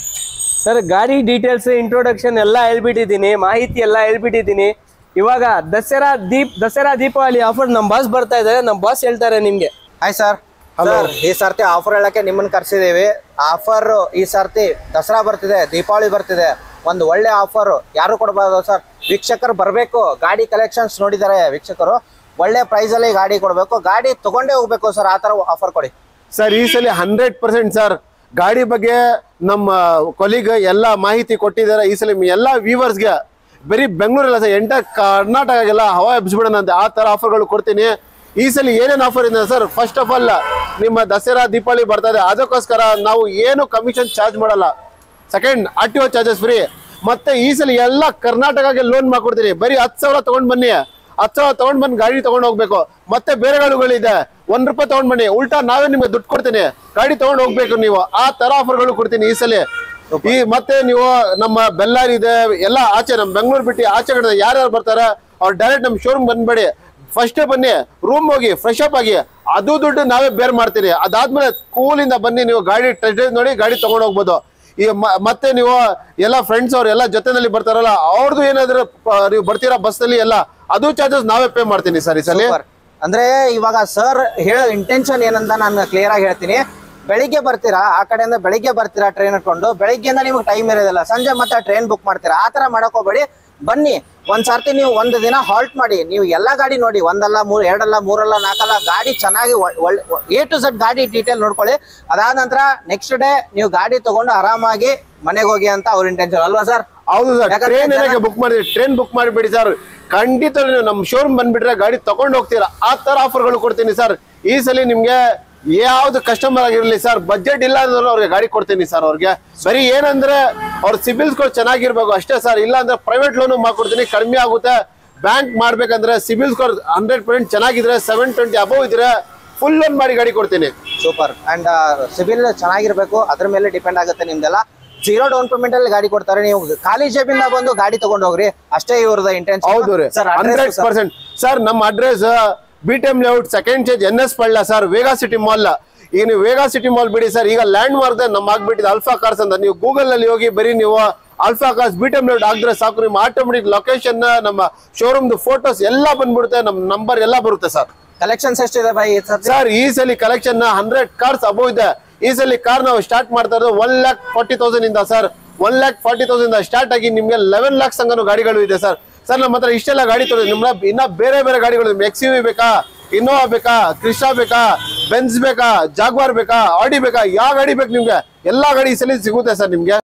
ಸರ್ ಗಾಡಿ ಡೀಟೇಲ್ಸ್ ಇಂಟ್ರೊಡಕ್ಷನ್ ಎಲ್ಲ ಹೇಳ್ಬಿಟ್ಟಿದ್ದೀನಿ ಮಾಹಿತಿ ಎಲ್ಲ ಹೇಳ್ಬಿಟ್ಟಿದ್ದೀನಿ ಇವಾಗ ದಸರಾ ದೀಪ್ ದಸರಾ ದೀಪಾವಳಿ ಆಫರ್ ನಮ್ಮ ಬಾಸ್ ಬರ್ತಾ ಇದ್ದಾರೆ ನಮ್ಮ ಬಾಸ್ ಹೇಳ್ತಾರೆ ನಿಮ್ಗೆ ಹಾಯ್ ಸರ್ ಸರ್ ಈ ಸರ್ತಿ ಆಫರ್ ಹೇಳಕ್ಕೆ ನಿಮ್ಮನ್ನ ಕರ್ಸಿದೀವಿ ಆಫರ್ ಈ ಸರ್ತಿ ದಸರಾ ಬರ್ತಿದೆ ದೀಪಾವಳಿ ಬರ್ತಿದೆ ಒಂದು ಒಳ್ಳೆ ಆಫರ್ ಯಾರು ಕೊಡಬಾರ್ದು ಸರ್ ವೀಕ್ಷಕರು ಬರಬೇಕು ಗಾಡಿ ಕಲೆಕ್ಷನ್ಸ್ ನೋಡಿದ್ದಾರೆ ವೀಕ್ಷಕರು ಒಳ್ಳೆ ಪ್ರೈಸ್ ಅಲ್ಲಿ ಗಾಡಿ ಕೊಡಬೇಕು ಗಾಡಿ ತಗೊಂಡೇ ಹೋಗ್ಬೇಕು ಸರ್ ಆ ತರ ಆಫರ್ ಕೊಡಿ ಸರ್ ಈ ಸಲ ಹಂಡ್ರೆಡ್ ಪರ್ಸೆಂಟ್ ಸರ್ ಗಾಡಿ ಬಗ್ಗೆ ನಮ್ಮ ಕೊಲಿಗ್ ಎಲ್ಲ ಮಾಹಿತಿ ಕೊಟ್ಟಿದ್ದಾರೆ ಈ ಸಲ ಎಲ್ಲ ವ್ಯೂವರ್ಸ್ಗೆ ಬರೀ ಬೆಂಗಳೂರಲ್ಲ ಸರ್ ಎಂಟ ಕರ್ನಾಟಕಗೆಲ್ಲ ಹವಾ ಎಬ್ಸ್ಬಿಡೋಣ ಅಂತ ಆ ತರ ಆಫರ್ಗಳು ಕೊಡ್ತೀನಿ ಈ ಸಲ ಏನೇನು ಆಫರ್ ಇದೆ ಸರ್ ಫಸ್ಟ್ ಆಫ್ ಆಲ್ ನಿಮ್ಮ ದಸರಾ ದೀಪಾವಳಿ ಬರ್ತಾ ಇದೆ ಅದಕ್ಕೋಸ್ಕರ ನಾವು ಏನು ಕಮಿಷನ್ ಚಾರ್ಜ್ ಮಾಡಲ್ಲ second R T O charges free ಮತ್ತೆ ಈ ಸಲ ಎಲ್ಲ ಕರ್ನಾಟಕಕ್ಕೆ ಲೋನ್ ಮಾಡ್ಕೊಡ್ತೀನಿ ಬರೀ ಹತ್ತು ಸಾವಿರ ತಗೊಂಡ್ ಬನ್ನಿ ಹತ್ತು ಸಾವಿರ ತಗೊಂಡ್ ಬಂದು ಗಾಡಿ ತಗೊಂಡ್ ಹೋಗ್ಬೇಕು ಮತ್ತೆ ಬೇರೆ ಗಾಡಿಗಳಿದೆ ಒಂದ್ ರೂಪಾಯಿ ತಗೊಂಡ್ ಬನ್ನಿ ಉಲ್ಟಾ ನಾವೇ ನಿಮ್ಗೆ ದುಡ್ಡು ಕೊಡ್ತೀನಿ ಗಾಡಿ ತಗೊಂಡ್ ಹೋಗ್ಬೇಕು ನೀವು ಆ ತರ ಆಫರ್ಗಳು ಕೊಡ್ತೀನಿ ಈ ಸಲ ಈ ಮತ್ತೆ ನೀವು ನಮ್ಮ ಬೆಲ್ಲಾರಿ ಇದೆ ಎಲ್ಲ ಆಚೆ ನಮ್ಮ ಬೆಂಗಳೂರು ಬಿಟ್ಟು ಆಚೆ ಕಡೆ ಯಾರ್ಯಾರು ಬರ್ತಾರೆ ಅವ್ರು ಡೈರೆಕ್ಟ್ ನಮ್ಮ ಶೋರೂಮ್ ಬಂದ್ಬೇಡಿ ಫಸ್ಟ್ ಬನ್ನಿ ರೂಮ್ ಹೋಗಿ ಫ್ರೆಶ್ ಅಪ್ ಆಗಿ ಅದು ದುಡ್ಡು ನಾವೇ ಬೇರ್ ಮಾಡ್ತೀನಿ ಅದಾದ್ಮೇಲೆ ಕೂಲಿಂದ ಬನ್ನಿ ನೀವು ಗಾಡಿ ಟೆಸ್ಟ್ ಡ್ರೈವ್ ನೋಡಿ ಗಾಡಿ ತಗೊಂಡ್ ಹೋಗ್ಬೋದು ಈ ಮ- ಮತ್ತೆ ನೀವು ಎಲ್ಲ ಫ್ರೆಂಡ್ಸ್ ಅವ್ರು ಎಲ್ಲ ಜೊತೆನಲ್ಲಿ ಬರ್ತಾರಲ್ಲ ಅವ್ರದ್ದು ಏನಾದ್ರು ಪ- ನೀವು ಬರ್ತೀರಾ ಬಸ್ ನಲ್ಲಿ ಎಲ್ಲ ಅದು ಚಾರ್ಜಸ್ ನಾವೇ ಪೇ ಮಾಡ್ತೀನಿ ಸರ್ ಈ ಸಲ Super. ಅಂದ್ರೆ ಇವಾಗ ಸರ್ ಹೇಳೋ ಇಂಟೆನ್ಷನ್ ಏನಂತ ನಾನು ಕ್ಲಿಯರ್ ಆಗಿ ಹೇಳ್ತೀನಿ ಬೆಳಿಗ್ಗೆ ಬರ್ತೀರಾ ಆ ಕಡೆಯಿಂದ ಬೆಳಿಗ್ಗೆ ಬರ್ತೀರಾ ಟ್ರೈನ್ ಇಟ್ಕೊಂಡು ಬೆಳಿಗ್ಗೆಯಿಂದ ನಿಮ್ಗೆ ಟೈಮ್ ಇರೋದಿಲ್ಲ ಸಂಜೆ ಮತ್ತೆ ಟ್ರೈನ್ ಬುಕ್ ಮಾಡ್ತೀರಾ ಆ ತರ ಮಾಡಕ್ ಹೋಗ್ಬೇಡಿ ಬನ್ನಿ ಒಂದ್ ಸರ್ತಿ ನೀವು ಒಂದು ದಿನ ಹಾಲ್ಟ್ ಮಾಡಿ ನೀವು ಎಲ್ಲಾ ಗಾಡಿ ನೋಡಿ ಒಂದಲ್ಲ ಮೂರ್ ಎರಡಲ್ಲ ಮೂರಲ್ಲ ನಾಲ್ಕಲ್ಲ ಗಾಡಿ ಚೆನ್ನಾಗಿ ಎ ಟು ಝಡ್ ಗಾಡಿ ಡೀಟೇಲ್ ನೋಡ್ಕೊಳ್ಳಿ ಅದಾದ ನಂತರ ನೆಕ್ಸ್ಟ್ ಡೇ ನೀವು ಗಾಡಿ ತಗೊಂಡು ಆರಾಮಾಗಿ ಮನೆಗೆ ಹೋಗಿ ಅಂತ ಅವ್ರ ಇಂಟೆನ್ಷನ್ ಅಲ್ವಾ ಸರ್ ಹೌದು ಸರ್ ಯಾಕಂದ್ರೆ ಟ್ರೈನ್ ಜನ- ಏನಕ್ಕೆ ಬುಕ್ ಮಾಡಿದ್ರಿ ಟ್ರೈನ್ ಬುಕ್ ಮಾಡಿಬಿಡಿ ಸರ್ ಖಂಡಿತ ನೀವು ನಮ್ಮ ಶೋರೂಮ್ ಬಂದ್ಬಿಟ್ರೆ ಗಾಡಿ ತಗೊಂಡು ಹೋಗ್ತೀರಾ ಆ ತರ ಆಫರ್ಗಳು ಕೊಡ್ತೀನಿ ಸರ್ ಈ ಸಲ ನಿಮ್ಗೆ ಯಾವ್ದು ಕಸ್ಟಮರ್ ಆಗಿರ್ಲಿ ಸರ್ ಬಜೆಟ್ ಇಲ್ಲ ಅಂದ್ರೆ ಅವ್ರಿಗೆ ಗಾಡಿ ಕೊಡ್ತೀನಿ ಸರ್ ಅವ್ರಿಗೆ ಬರೀ ಏನಂದ್ರೆ ಅವ್ರ ಸಿಬಿಲ್ ಸ್ಕೋರ್ ಚೆನ್ನಾಗಿರ್ಬೇಕು ಅಷ್ಟೇ ಸರ್ ಇಲ್ಲ ಅಂದ್ರೆ ಪ್ರೈವೇಟ್ ಲೋನ್ ಮಾಡ್ಕೊಡ್ತೀನಿ ಕಡಿಮೆ ಆಗುತ್ತೆ ಬ್ಯಾಂಕ್ ಮಾಡ್ಬೇಕಂದ್ರೆ ಸಿಬಿಲ್ ಸ್ಕೋರ್ ಹಂಡ್ರೆಡ್ ಪರ್ಸೆಂಟ್ ಚೆನ್ನಾಗಿದ್ರೆ ಸೆವೆನ್ ಟ್ವೆಂಟಿ ಅಬೌವ್ ಇದ್ರೆ ಫುಲ್ ಲೋನ್ ಮಾಡಿ ಗಾಡಿ ಕೊಡ್ತೀನಿ ಸೂಪರ್ ಅಂಡ್ ಸಿಬಿಲ್ ಚೆನ್ನಾಗಿರ್ಬೇಕು ಅದ್ರ ಮೇಲೆ ಡಿಪೆಂಡ್ ಆಗುತ್ತೆ ನಿಮ್ದೆಲ್ಲ ಜೀರೋ ಡೌನ್ ಪೇಮೆಂಟ್ ಅಲ್ಲಿ ಗಾಡಿ ಕೊಡ್ತಾರೆ ನೀವು ಖಾಲಿ ಜೇಬಿಂದ ಬಂದು ಗಾಡಿ ತಗೊಂಡ್ ಹೋಗ್ರಿ ಅಷ್ಟೇ ಇವ್ರದ ಇಂಟೆನ್ಷನ್ ಹೌದು ರೀ ಸರ್ ಹಂಡ್ರೆಡ್ ಪರ್ಸೆಂಟ್ ಸರ್ ನಮ್ಮ address B T M layout second change N S Palya sir Vega City Mall ಈಗ ನೀವು ವೇಗಾ ಸಿಟಿ ಮಾಲ್ ಬಿಡಿ ಸರ್ ಈಗ ಲ್ಯಾಂಡ್ ಮಾರ್ಕ್ ನಮ್ಮ ಆಗ್ಬಿಟ್ಟಿದೆ ಅಲ್ಫಾ ಕಾರ್ಸ್ ಅಂತ ನೀವು ಗೂಗಲ್ ನಲ್ಲಿ ಹೋಗಿ ಬರೀ ನೀವು Alpha Cars B T M layout ಆಗಿದ್ರೆ ಸಾಕು ನಿಮ್ಮ ಆಟೋಮೆಟಿಕ್ ಲೊಕೇಶನ್ ನಮ್ಮ ಶೋರೂಮ್ ಫೋಟೋಸ್ ಎಲ್ಲ ಬಂದ್ಬಿಡುತ್ತೆ ನಮ್ಮ ನಂಬರ್ ಎಲ್ಲ ಬರುತ್ತೆ ಸರ್ ಕಲೆಕ್ಷನ್ಸ್ ಎಷ್ಟಿದೆ ಬಾಯ್ ಈ ಸರ್ತಿ ಸರ್ ಈ ಸಲ ಕಲೆಕ್ಷನ್ ಹಂಡ್ರೆಡ್ ಕಾರ್ಸ್ ಅಬೋ ಇದೆ ಈ ಸಲ ಕಾರ್ ನಾವು ಸ್ಟಾರ್ಟ್ ಮಾಡ್ತಾ ಇರೋದು ಒನ್ ಲ್ಯಾಕ್ ಫಾರ್ಟಿ ತೌಸಂಡ್ ಇಂದ sir one lakh forty thousand start ಆಗಿ ನಿಮ್ಗೆ ಲೆವೆನ್ ಲ್ಯಾಕ್ಸ್ ಹಂಗನು ಗಾಡಿಗಳು ಇದೆ ಸರ್ ಸರ್ ನಮ್ಮ ಹತ್ರ ಇಷ್ಟೆಲ್ಲ ಗಾಡಿ ತೊಗೊಳಿ ನಿಮ್ನ ಇನ್ನ ಬೇರೆ ಬೇರೆ ಗಾಡಿಗಳು ಎಕ್ಸ್ ಯು ಬೇಕಾ ಇನ್ನೋವಾ ಬೇಕಾ ಕ್ರಿಸ್ಟಾ ಬೇಕಾ ಬೆನ್ಸ್ ಬೇಕಾ ಜಾಗ್ವಾರ್ ಬೇಕಾ ಆಡಿ ಬೇಕಾ ಯಾವ ಗಾಡಿ ಬೇಕು ನಿಮ್ಗೆ ಎಲ್ಲಾ ಗಾಡಿ ಈ ಸಲ ಸಿಗುತ್ತೆ ಸರ್ ನಿಮ್ಗೆ